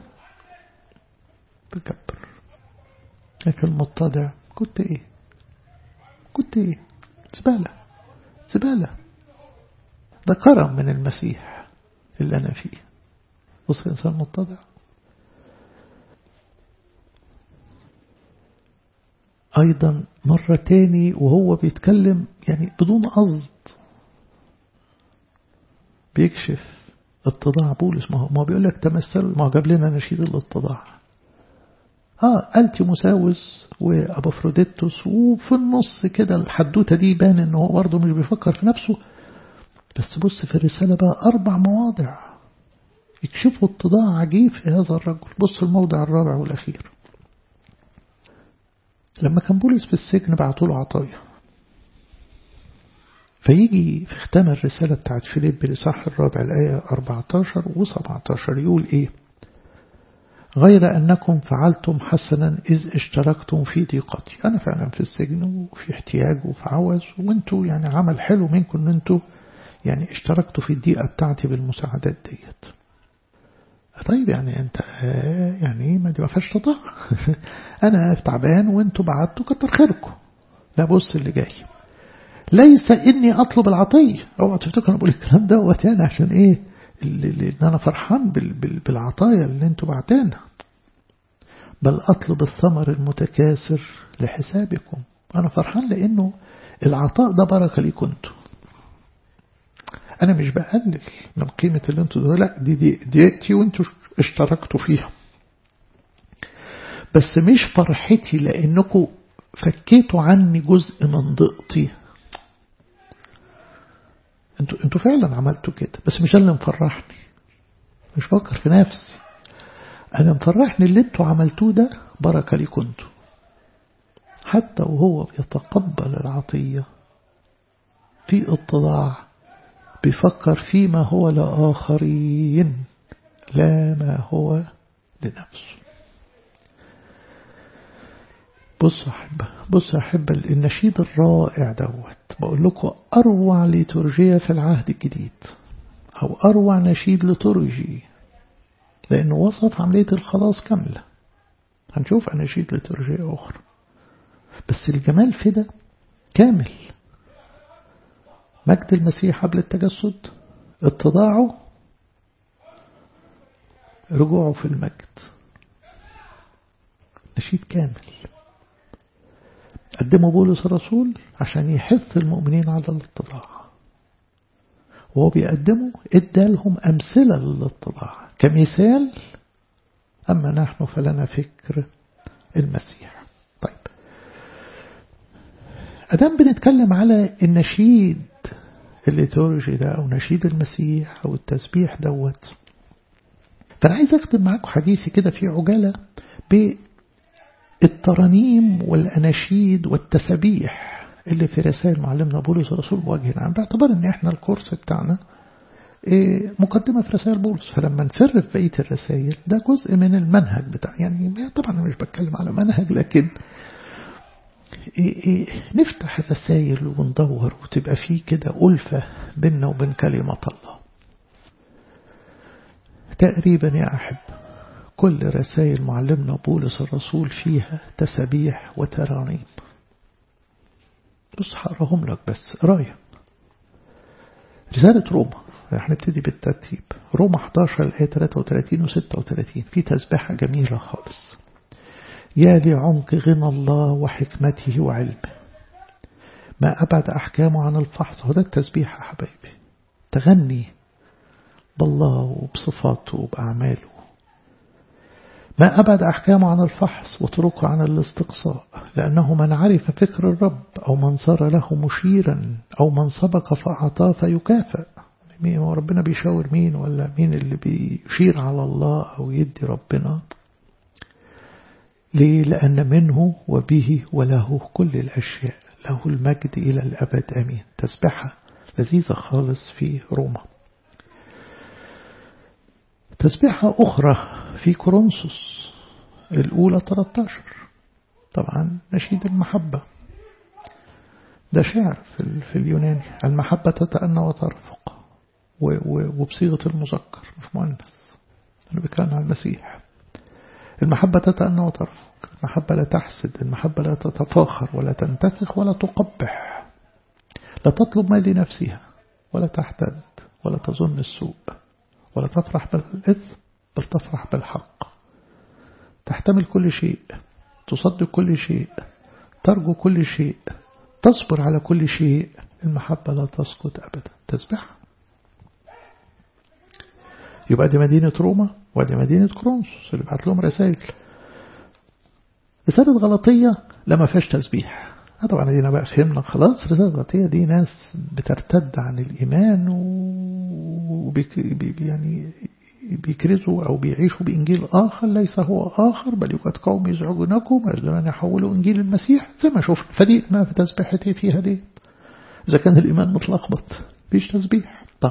Speaker 1: تكبر لكن المتضع كنت إيه كنت إيه زبالة زبالة ده كرم من المسيح اللي أنا فيه بص إنسان متضع أيضا مرة تاني وهو بيتكلم يعني بدون قصد بيكشف اتضاع بولس ما هو ما بيقول لك تمثل ما جاب لنا نشيد الاتضاع اه ألتي مساوس وأبافروديتوس وفي النص كده الحدوتة دي بان ان هو برضه مش بيفكر في نفسه بس بص في الرسالة بقى أربع مواضع يكشفوا اتضاع عجيب في هذا الرجل بص الموضع الرابع والأخير لما كان بولس في السجن بعتوا له عطايا فيجي في ختام الرسالة بتاعت فيليب الإصحاح الرابع الآية 14 و17 يقول إيه غير أنكم فعلتم حسنا إذ اشتركتم في ضيقتي أنا فعلا في السجن وفي احتياج وفي عوز وانتوا يعني عمل حلو منكم ان انتوا يعني اشتركتوا في الضيقة بتاعتي بالمساعدات ديت طيب يعني انت يعني ما دي ما فيهاش تضاع انا تعبان وانتوا بعتوا كتر خيركم لا بص اللي جاي ليس اني اطلب العطيه اوعى تفتكروا انا بقول الكلام دوت يعني عشان ايه اللي انا فرحان بالعطايا اللي انتوا بعتانها بل اطلب الثمر المتكاثر لحسابكم انا فرحان لانه العطاء ده بركه ليكم انتوا أنا مش بقلل من قيمة اللي انتوا ده لا دي دي ديتي وانتوا اشتركتوا فيها بس مش فرحتي لأنكم فكيتوا عني جزء من ضيقتي انتوا انتوا فعلا عملتوا كده بس مش اللي مفرحني مش فكر في نفسي أنا مفرحني اللي انتوا عملتوه ده بركة ليكم انتوا حتى وهو بيتقبل العطية في اتضاع بيفكر فيما هو لآخرين لا ما هو لنفسه بص أحبة بص أحبة النشيد الرائع دوت بقول لكم أروع ليتورجية في العهد الجديد أو أروع نشيد لتورجي لأنه وصف عملية الخلاص كاملة هنشوف أناشيد ليتورجية أخرى بس الجمال في ده كامل مجد المسيح قبل التجسد اتضاعه رجوعه في المجد نشيد كامل قدمه بولس الرسول عشان يحث المؤمنين على الاتضاع وهو بيقدمه ادالهم أمثلة للاتضاع كمثال أما نحن فلنا فكر المسيح طيب أدام بنتكلم على النشيد الليتورجي ده أو نشيد المسيح أو التسبيح دوت فأنا عايز أختم معاكم حديثي كده في عجالة بالترانيم والأناشيد والتسبيح اللي في رسائل معلمنا بولس الرسول بوجه عام باعتبار ان احنا الكورس بتاعنا مقدمة في رسائل بولس فلما نفر في بقية الرسائل ده جزء من المنهج بتاع يعني طبعا أنا مش بتكلم على منهج لكن إيه إيه نفتح الرسائل وندور وتبقى فيه كده ألفة بيننا وبين كلمة الله تقريبا يا أحب كل رسائل معلمنا بولس الرسول فيها تسبيح وترانيم بص هقراهم لك بس قرايه رسالة روما هنبتدي بالترتيب روما 11 الآية 33 و 36 في تسبيحة جميلة خالص يا لعمق غنى الله وحكمته وعلمه ما أبعد أحكامه عن الفحص هو ده التسبيح يا حبايبي تغني بالله وبصفاته وبأعماله ما أبعد أحكامه عن الفحص وطرقه عن الاستقصاء لأنه من عرف فكر الرب أو من صار له مشيرا أو من سبق فأعطاه فيكافئ مين هو ربنا بيشاور مين ولا مين اللي بيشير على الله أو يدي ربنا ليه لأن منه وبه وله كل الأشياء له المجد إلى الأبد أمين تسبحة لذيذة خالص في روما تسبحة أخرى في كورنثوس الأولى 13 طبعا نشيد المحبة ده شعر في, في اليوناني المحبة تتأنى وترفق وبصيغة المذكر مش مؤنث أنا بكلم عن المسيح المحبة تتأنى وترفق المحبة لا تحسد المحبة لا تتفاخر ولا تنتفخ ولا تقبح لا تطلب ما لنفسها ولا تحتد ولا تظن السوء ولا تفرح بالإثم بل تفرح بالحق تحتمل كل شيء تصدق كل شيء ترجو كل شيء تصبر على كل شيء المحبة لا تسقط أبدا تسبح يبقى دي مدينة روما ودي مدينة كرونسوس اللي بعت لهم رسائل رسالة غلطية لما فيهاش تسبيح طبعا دينا بقى فهمنا خلاص رسالة غلطية دي ناس بترتد عن الإيمان وبيك يعني بيكرزوا أو بيعيشوا بإنجيل آخر ليس هو آخر بل يوجد قوم يزعجونكم ويقدرون أن يحولوا إنجيل المسيح زي ما شفنا فدي ما في تسبيحتي فيها دي إذا كان الإيمان متلخبط فيش تسبيح طب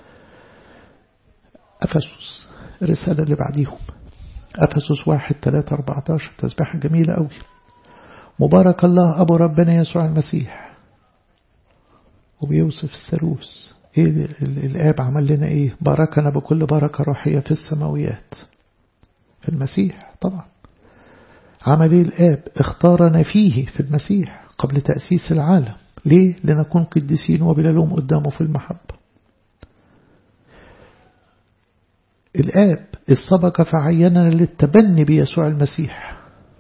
Speaker 1: أفسس الرسالة اللي بعديهم أفسس واحد ثلاثة أربعة عشر تسبيحة جميلة أوي مبارك الله أبو ربنا يسوع المسيح وبيوصف الثالوث إيه الآب عمل لنا إيه باركنا بكل بركة روحية في السماويات في المسيح طبعا عمل إيه الآب اختارنا فيه في المسيح قبل تأسيس العالم ليه لنكون قديسين وبلا لوم قدامه في المحبة الآب السبق فعيننا للتبني بيسوع المسيح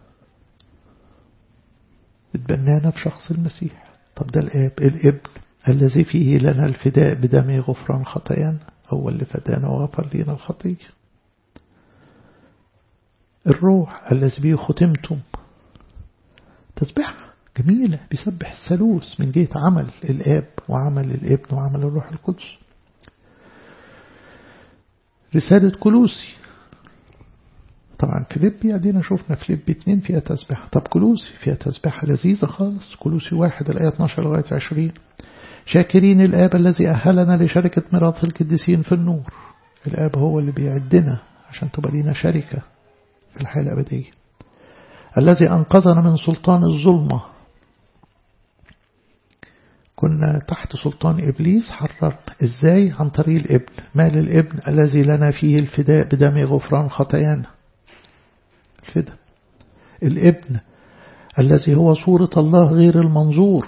Speaker 1: اتبنانا في شخص المسيح طب ده الآب الابن الذي فيه لنا الفداء بدم غفران خطايانا هو اللي فدانا وغفر لنا الخطية الروح الذي به ختمتم تسبح جميلة بيسبح الثالوث من جهة عمل الآب وعمل الابن وعمل الروح القدس رسالة كلوسي طبعا فيليبي ادينا شفنا فيليبي اتنين فيها تسبيحة طب كلوسي فيها تسبيحة لذيذة خالص كلوسي واحد الآية 12 لغاية 20 شاكرين الآب الذي أهلنا لشركة ميراث القديسين في النور الآب هو اللي بيعدنا عشان تبقى لينا شركة في الحياة الأبدية الذي أنقذنا من سلطان الظلمة كنا تحت سلطان إبليس حررنا إزاي عن طريق الابن مال الابن الذي لنا فيه الفداء بدم غفران خطايانا الفداء الابن الذي هو صورة الله غير المنظور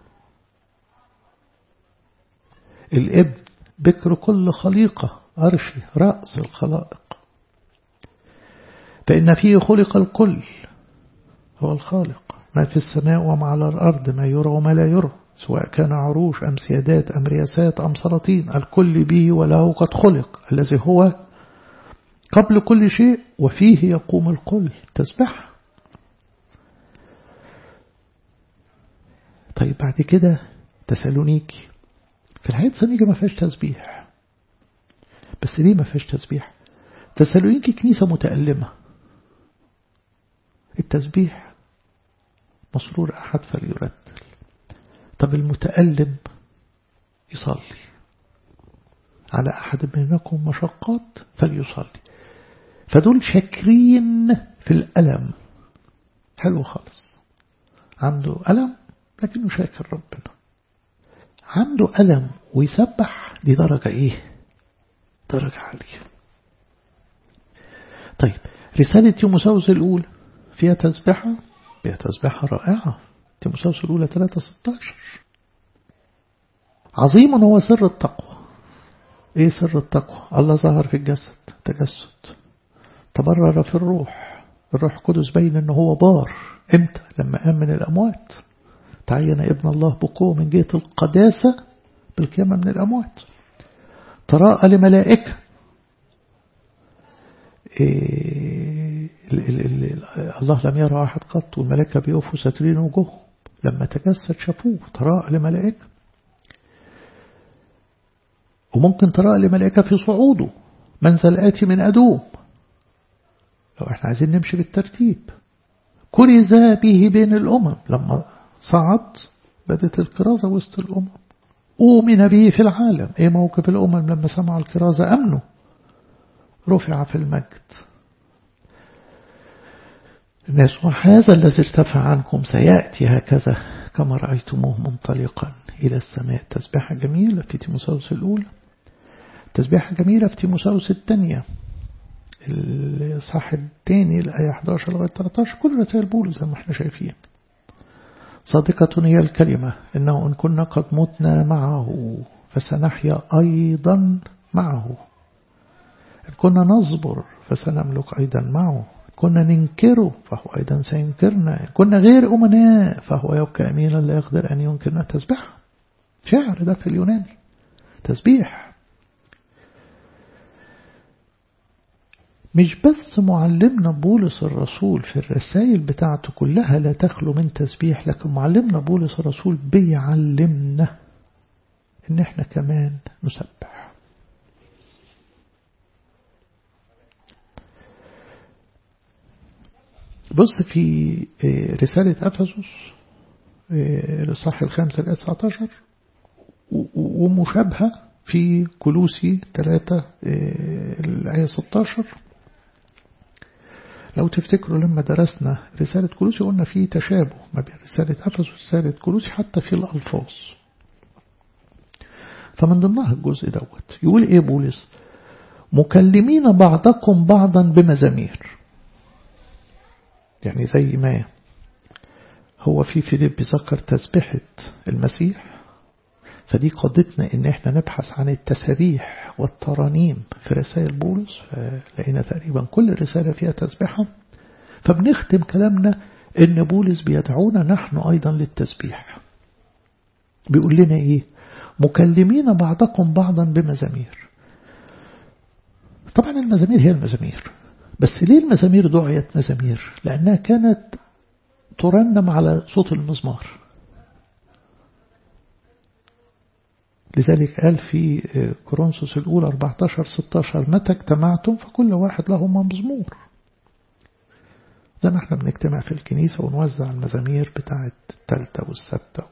Speaker 1: الابن بكر كل خليقة أرشي رأس الخلائق فإن فيه خلق الكل هو الخالق ما في السماء وما على الأرض ما يرى وما لا يرى سواء كان عروش أم سيادات أم رياسات أم سلاطين الكل به وله قد خلق الذي هو قبل كل شيء وفيه يقوم الكل تسبح طيب بعد كده تسالونيكي في الحياة السنية ما فيهاش تسبيح بس ليه ما فيهاش تسبيح تسالونيكي كنيسة متألمة التسبيح مسرور أحد فليرتل طب المتألم يصلي على أحد منكم مشقات فليصلي فدول شاكرين في الألم حلو خالص عنده ألم لكنه شاكر ربنا عنده ألم ويسبح دي درجة إيه درجة عالية طيب رسالة تيموساوس الأولى فيها تسبحة فيها تسبحة رائعة تيموساوس الأولى 3 16 عظيم هو سر التقوى ايه سر التقوى الله ظهر في الجسد تجسد تبرر في الروح الروح القدس بين انه هو بار امتى لما قام من الاموات تعين ابن الله بقوة من جهة القداسة بالقيامة من الاموات تراءى لملائكة إيه الله لم يرى أحد قط والملائكة بيقفوا ساترين وجوههم لما تجسد شافوه تراءى لملائكة وممكن تراءى لملائكة في صعوده منزل آتي من أدوم لو احنا عايزين نمشي بالترتيب كرز به بين الأمم لما صعد بدت الكرازة وسط الأمم أؤمن به في العالم إيه موقف الأمم لما سمعوا الكرازة أمنوا رفع في المجد الناس وهذا الذي ارتفع عنكم سيأتي هكذا كما رأيتموه منطلقا إلى السماء تسبيحة جميلة في تيموساوس الأولى تسبيحة جميلة في تيموساوس الثانية الصح الثاني الآية 11 لغاية 13 كل رسائل بولس زي ما احنا شايفين صادقة هي الكلمة إنه إن كنا قد متنا معه فسنحيا أيضا معه إن كنا نصبر فسنملك أيضا معه كنا ننكره فهو أيضا سينكرنا إن كنا غير أمناء فهو يبقى أمينا لا يقدر أن ينكرنا تسبيح شعر ده في اليوناني تسبيح مش بس معلمنا بولس الرسول في الرسائل بتاعته كلها لا تخلو من تسبيح لكن معلمنا بولس الرسول بيعلمنا ان احنا كمان نسبح بص في رسالة أفسس الإصحاح الخامس الآية 19 ومشابهة في كلوسي 3 الآية 16 لو تفتكروا لما درسنا رسالة كلوسي قلنا في تشابه ما بين رسالة أفسس ورسالة كلوسي حتى في الألفاظ فمن ضمنها الجزء دوت يقول إيه بولس مكلمين بعضكم بعضا بمزامير يعني زي ما هو في فيليب ذكر تسبيحة المسيح فدي قضتنا ان احنا نبحث عن التسابيح والترانيم في رسائل بولس فلقينا تقريبا كل رسالة فيها تسبيحة فبنختم كلامنا ان بولس بيدعونا نحن ايضا للتسبيح بيقول لنا ايه مكلمين بعضكم بعضا بمزامير طبعا المزامير هي المزامير بس ليه المزامير دعيت مزامير لأنها كانت ترنم على صوت المزمار لذلك قال في كورنثوس الأولى 14-16 متى اجتمعتم فكل واحد له مزمور زي ما احنا بنجتمع في الكنيسة ونوزع المزامير بتاعة التالتة والسبتة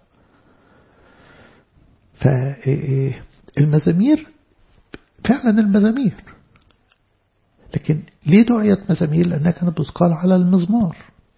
Speaker 1: فالمزامير فعلا المزامير لكن ليه دعيت مزامير لأنها كانت بتقال على المزمار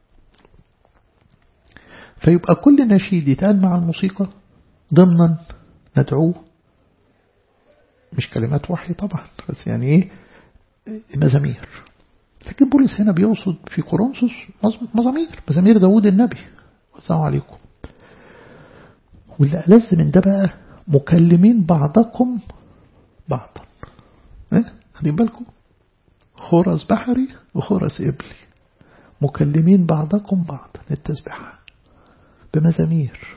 Speaker 1: فيبقى كل نشيد يتقال مع الموسيقى ضمنا ندعوه مش كلمات وحي طبعا بس يعني ايه مزامير لكن بولس هنا بيقصد في كورنثوس مزامير مزامير داود النبي والسلام عليكم واللي ألذ من ده بقى مكلمين بعضكم بعضا ايه خلين بالكم خرس بحري وخرس إبلي مكلمين بعضكم بعضا التسبيح بمزامير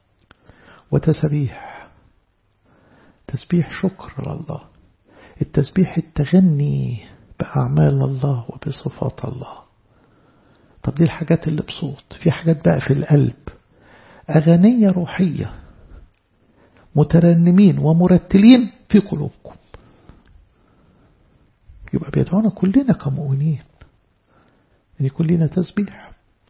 Speaker 1: وتسبيح تسبيح شكر لله التسبيح التغني بأعمال الله وبصفات الله طب دي الحاجات اللي بصوت في حاجات بقى في القلب أغنية روحية مترنمين ومرتلين في قلوبكم يبقى بيدعونا كلنا كمؤمنين يعني كلنا تسبيح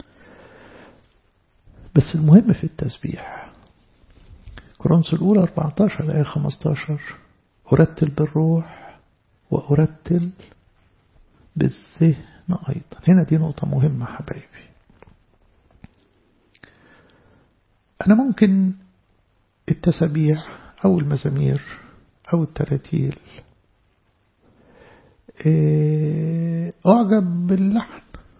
Speaker 1: بس المهم في التسبيح كورنثوس الأولى 14 آية 15 أرتل بالروح وأرتل بالذهن أيضا هنا دي نقطة مهمة حبايبي أنا ممكن التسابيح أو المزامير أو التراتيل أعجب باللحن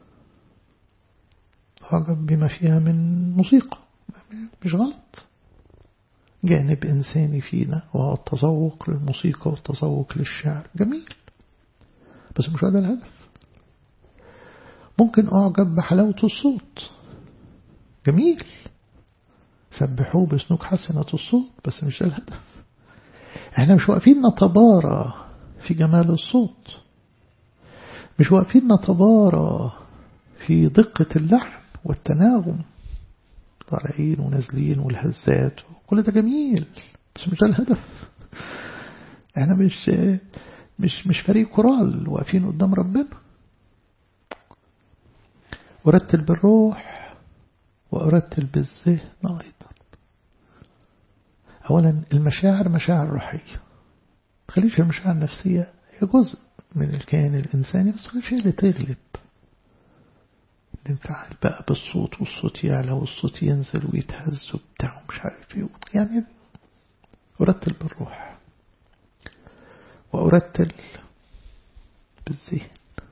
Speaker 1: أعجب بما فيها من موسيقى مش غلط جانب إنساني فينا وهو التذوق للموسيقى والتذوق للشعر جميل بس مش هذا الهدف ممكن أعجب بحلاوة الصوت جميل سبحوه بسنوك حسنة الصوت بس مش ده الهدف احنا مش واقفين نتبارى في جمال الصوت مش واقفين نتبارى في دقة اللحن والتناغم طالعين ونازلين والهزات كل ده جميل بس مش ده الهدف احنا مش مش مش فريق كورال واقفين قدام ربنا أرتل بالروح وأرتل بالذهن أيضا أولا المشاعر مشاعر روحية تخليش المشاعر النفسية هي جزء من الكيان الإنساني بس مش هي اللي تغلب ننفعل بقى بالصوت والصوت يعلى والصوت ينزل ويتهز وبتاع ومش عارف ايه يعني أرتل بالروح وأرتل بالذهن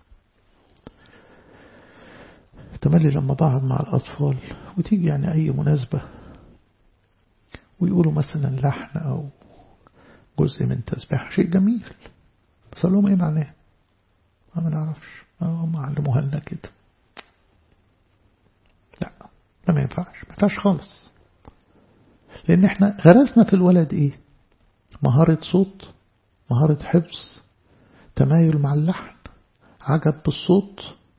Speaker 1: تملي لما بقعد مع الأطفال وتيجي يعني أي مناسبة ويقولوا مثلا لحن أو جزء من تسبيح شيء جميل بس لهم إيه معناه ما نعرفش هم علموها لنا كده لا ده ما ينفعش ما ينفعش خالص لأن احنا غرسنا في الولد إيه مهارة صوت مهارة حفظ تمايل مع اللحن عجب بالصوت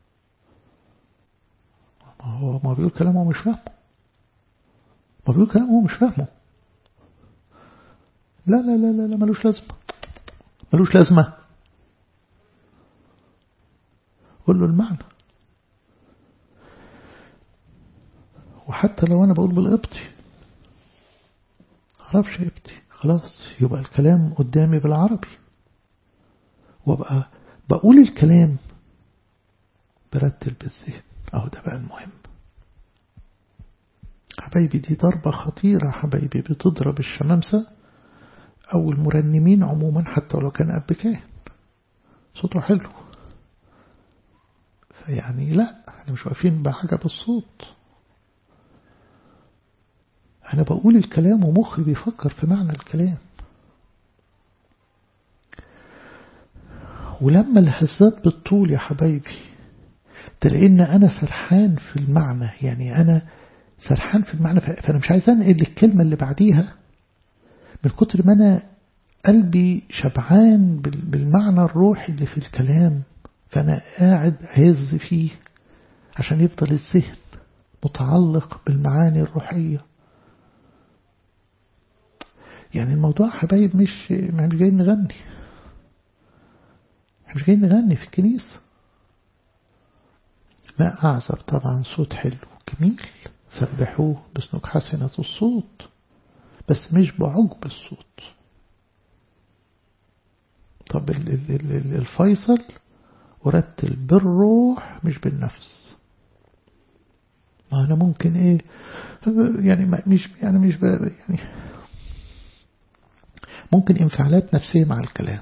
Speaker 1: ما هو ما بيقول كلام هو مش فاهمه ما بيقول كلام هو مش فاهمه لا لا لا لا, لا ملوش لازمة ملوش لازمة قول له المعنى وحتى لو أنا بقول بالقبطي عرفش قبطي خلاص يبقى الكلام قدامي بالعربي وابقى بقول الكلام برتل بالذهن اهو ده بقى المهم حبايبي دي ضربة خطيرة حبايبي بتضرب الشمامسة أو المرنمين عموما حتى لو كان أب كاهن صوته حلو فيعني لا احنا مش واقفين بحاجة بالصوت أنا بقول الكلام ومخي بيفكر في معنى الكلام ولما الهزات بالطول يا حبايبي تلاقين أنا سرحان في المعنى يعني أنا سرحان في المعنى فأنا مش عايز أنقل الكلمة اللي بعديها من كتر ما أنا قلبي شبعان بالمعنى الروحي اللي في الكلام فأنا قاعد هز فيه عشان يفضل الذهن متعلق بالمعاني الروحية يعني الموضوع حبايب مش مش جايين نغني مش جايين نغني في الكنيسة ما أعزب طبعا صوت حلو جميل سبحوه بسنك حسنة الصوت بس مش بعجب الصوت طب الفيصل ورتل بالروح مش بالنفس ما أنا ممكن إيه يعني مش يعني مش يعني ممكن انفعالات نفسية مع الكلام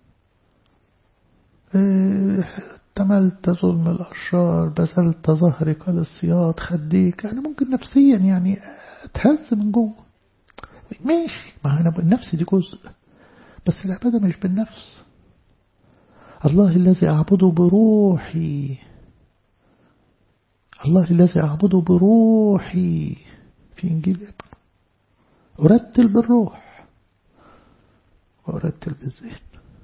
Speaker 1: احتملت ظلم الأشرار بذلت ظهرك للصياد خديك يعني ممكن نفسيا يعني اتهز من جوه ماشي ما أنا النفس دي جزء بس العبادة مش بالنفس الله الذي أعبده بروحي الله الذي أعبده بروحي في إنجيل ابنه أرتل بالروح وأرتل بالذهن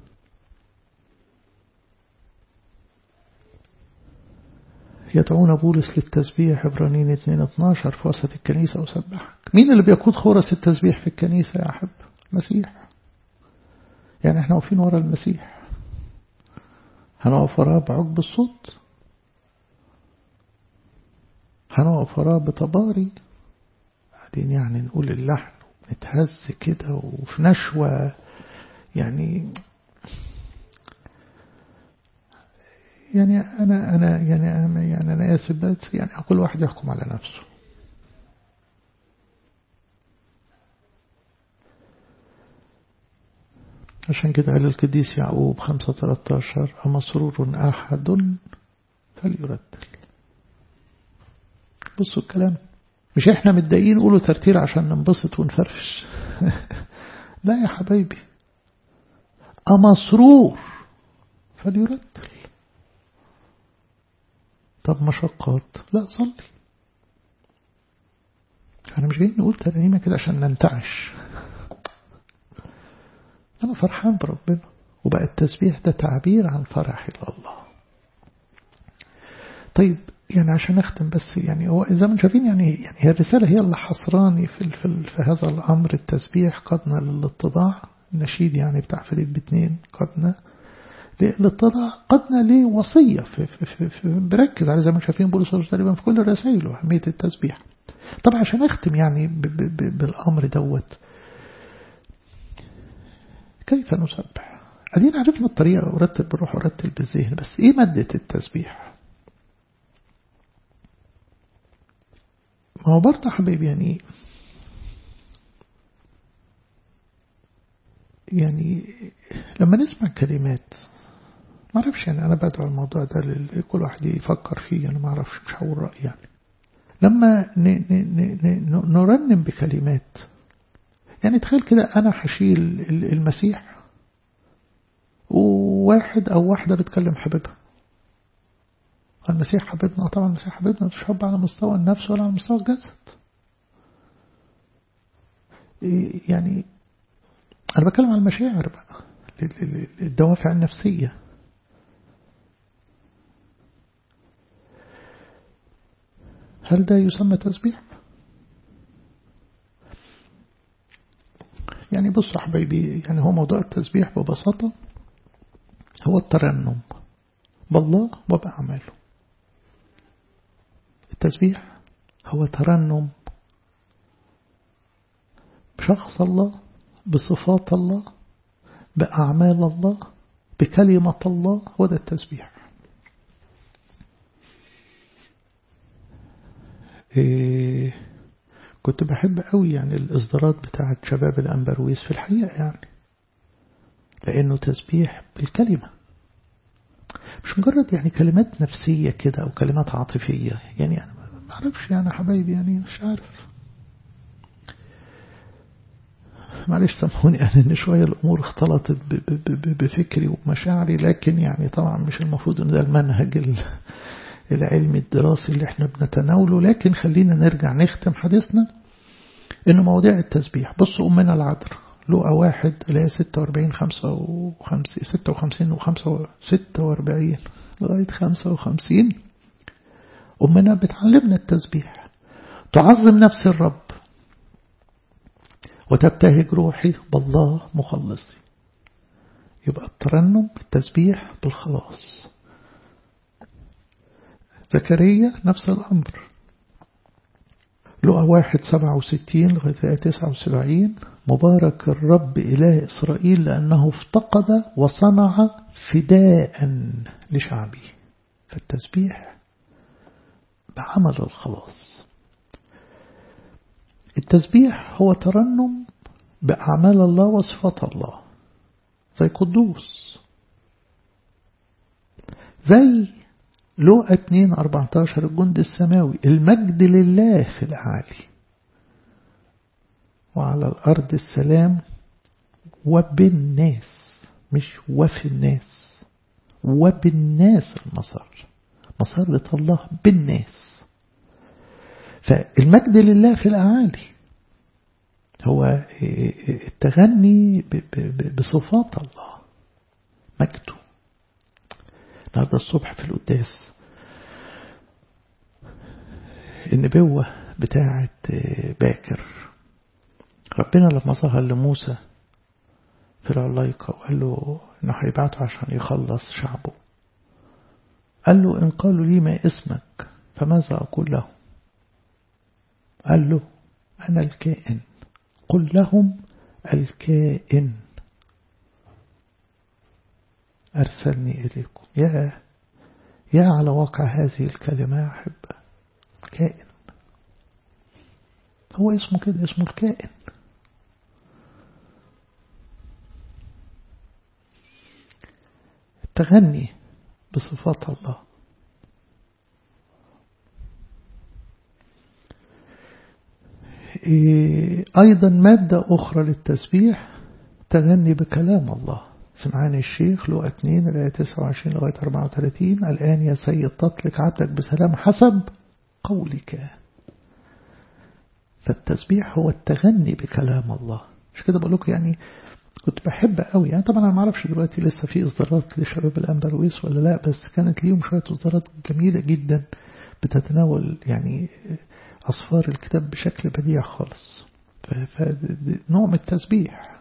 Speaker 1: يدعون بولس للتسبيح عبرانيين 2-12 في وسط الكنيسة وسبحك مين اللي بيقود خورس التسبيح في الكنيسة يا أحب المسيح يعني احنا واقفين ورا المسيح هنقف وراه بعقب الصوت هنقف وراه بطباري بعدين يعني نقول اللحن نتهز كده وفي نشوة يعني يعني أنا أنا يعني أنا يعني أنا آسف بس يعني كل واحد يحكم على نفسه عشان كده قال القديس يعقوب خمسة 13 أمسرور أحد فليرتل بصوا الكلام مش احنا متضايقين نقولوا ترتيل عشان ننبسط ونفرفش لا يا حبايبي أمسرور فليرتل طب مشقات لا صلي احنا مش جايين نقول ترنيمة كده عشان ننتعش أنا فرحان بربنا وبقى التسبيح ده تعبير عن فرحي لله طيب يعني عشان أختم بس يعني هو زي ما شايفين يعني يعني هي الرسالة هي اللي حصراني في في, في هذا الأمر التسبيح قدنا للاتضاع النشيد يعني بتاع فيليب باتنين قدنا للاتضاع قدنا لوصية في, في, في, في بركز على زي ما شايفين بولس تقريبا في كل رسائله أهمية التسبيح طبعا عشان أختم يعني ب ب ب بالأمر دوت كيف نسبح ادينا عرفنا الطريقة ورتب بالروح ورتب بالذهن بس ايه مادة التسبيح ما هو برضه حبيبي يعني يعني لما نسمع كلمات ما اعرفش يعني انا بدعو الموضوع ده لكل واحد يفكر فيه انا ما اعرفش مش هقول رايي يعني لما نرنم بكلمات يعني تخيل كده انا هشيل المسيح وواحد او واحده بتكلم حبيبها المسيح حبيبنا طبعا المسيح حبيبنا مش حب على مستوى النفس ولا على مستوى الجسد يعني أنا بتكلم عن المشاعر بقى الدوافع النفسية هل ده يسمى تسبيح؟ يعني بصوا حبايبي يعني هو موضوع التسبيح ببساطة هو الترنم بالله وبأعماله التسبيح هو ترنم بشخص الله بصفات الله بأعمال الله بكلمة الله هو ده التسبيح إيه كنت بحب قوي يعني الإصدارات بتاعت شباب الأنبرويس في الحقيقة يعني لأنه تسبيح بالكلمة مش مجرد يعني كلمات نفسية كده أو كلمات عاطفية يعني أنا ما أعرفش يعني حبايبي يعني مش عارف معلش سامحوني أنا إن شوية الأمور اختلطت بفكري ومشاعري لكن يعني طبعا مش المفروض إن ده المنهج العلمي الدراسي اللي احنا بنتناوله لكن خلينا نرجع نختم حديثنا إنه مواضيع التسبيح بصوا أمنا العذراء لقى واحد اللي هي 46 55 56 و 46 لغاية 55 أمنا بتعلمنا التسبيح تعظم نفس الرب وتبتهج روحي بالله مخلصي يبقى الترنم التسبيح بالخلاص زكريا نفس الأمر لقى واحد سبعة وستين لغاية تسعة وسبعين مبارك الرب إله إسرائيل لأنه افتقد وصنع فداء لشعبه فالتسبيح بعمل الخلاص التسبيح هو ترنم بأعمال الله وصفات الله زي قدوس زي لوقا 2 14 الجند السماوي المجد لله في الأعالي وعلى الأرض السلام وبالناس مش وفي الناس وبالناس المسار مسار الله بالناس فالمجد لله في الأعالي هو التغني بصفات الله مجده النهاردة الصبح في القداس النبوة بتاعة باكر ربنا لما ظهر لموسى في العلايقة وقال له انه هيبعته عشان يخلص شعبه قال له إن قالوا لي ما اسمك فماذا أقول لهم قال له أنا الكائن قل لهم الكائن أرسلني إليكم يا يا على واقع هذه الكلمة يا أحبة كائن هو اسمه كده اسمه الكائن التغني بصفات الله أيضا مادة أخرى للتسبيح تغني بكلام الله سمعان الشيخ لقى 2 الآية 29 لغاية 34 الآن يا سيد تطلق عبدك بسلام حسب قولك فالتسبيح هو التغني بكلام الله مش كده بقول لكم يعني كنت بحب قوي يعني طبعا انا ما اعرفش دلوقتي لسه في اصدارات لشباب الانبرويس ولا لا بس كانت ليهم شويه اصدارات جميله جدا بتتناول يعني اصفار الكتاب بشكل بديع خالص فنوع من التسبيح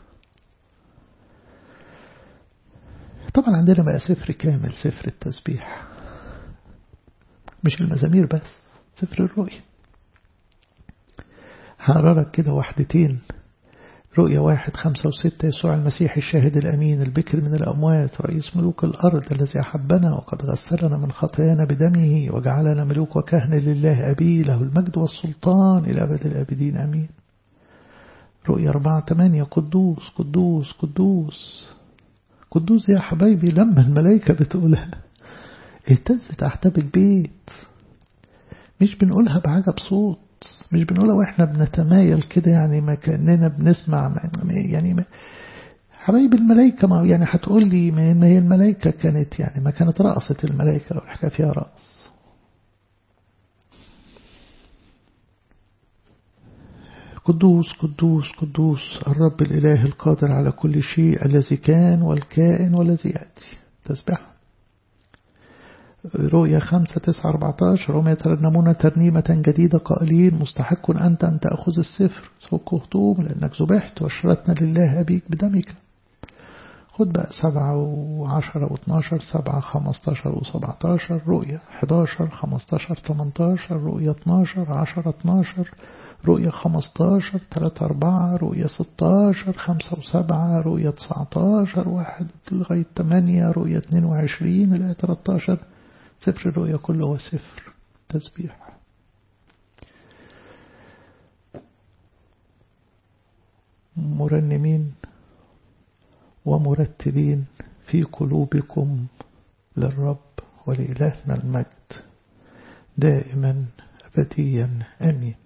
Speaker 1: طبعا عندنا بقى سفر كامل سفر التسبيح مش المزامير بس سفر الرؤيا هقرا كده واحدتين رؤية واحد خمسة وستة يسوع المسيح الشاهد الأمين البكر من الأموات رئيس ملوك الأرض الذي أحبنا وقد غسلنا من خطايانا بدمه وجعلنا ملوك وكهن لله أبي له المجد والسلطان إلى أبد الآبدين أمين رؤية أربعة ثمانية قدوس قدوس قدوس قدوس يا حبايبي لما الملائكة بتقولها اهتزت أحتاب البيت مش بنقولها بحاجة بصوت مش بنقولها واحنا بنتمايل كده يعني ما كأننا بنسمع ما يعني ما حبايب الملائكة ما يعني هتقول لي ما هي الملائكة كانت يعني ما كانت رقصت الملائكة لو حكى فيها رقص قدوس قدوس قدوس الرب الإله القادر على كل شيء الذي كان والكائن والذي يأتي تسبح رؤيا خمسة تسعة أربعتاشر هم يترنمون ترنيمة جديدة قائلين مستحق أنت أن تأخذ السفر سوق خطوم لأنك ذبحت واشرتنا لله أبيك بدمك خد بقى سبعة وعشرة واثناشر سبعة خمستاشر وسبعتاشر رؤية حداشر خمستاشر تمنتاشر رؤية اتناشر عشرة اتناشر رؤية خمستاشر تلاتة أربعة رؤية ستاشر خمسة وسبعة رؤية تسعتاشر واحد لغاية تمانية رؤية اتنين وعشرين الآية تلاتاشر سفر الرؤيا كله هو سفر تسبيح مرنمين ومرتبين في قلوبكم للرب ولإلهنا المجد دائما أبديا آمين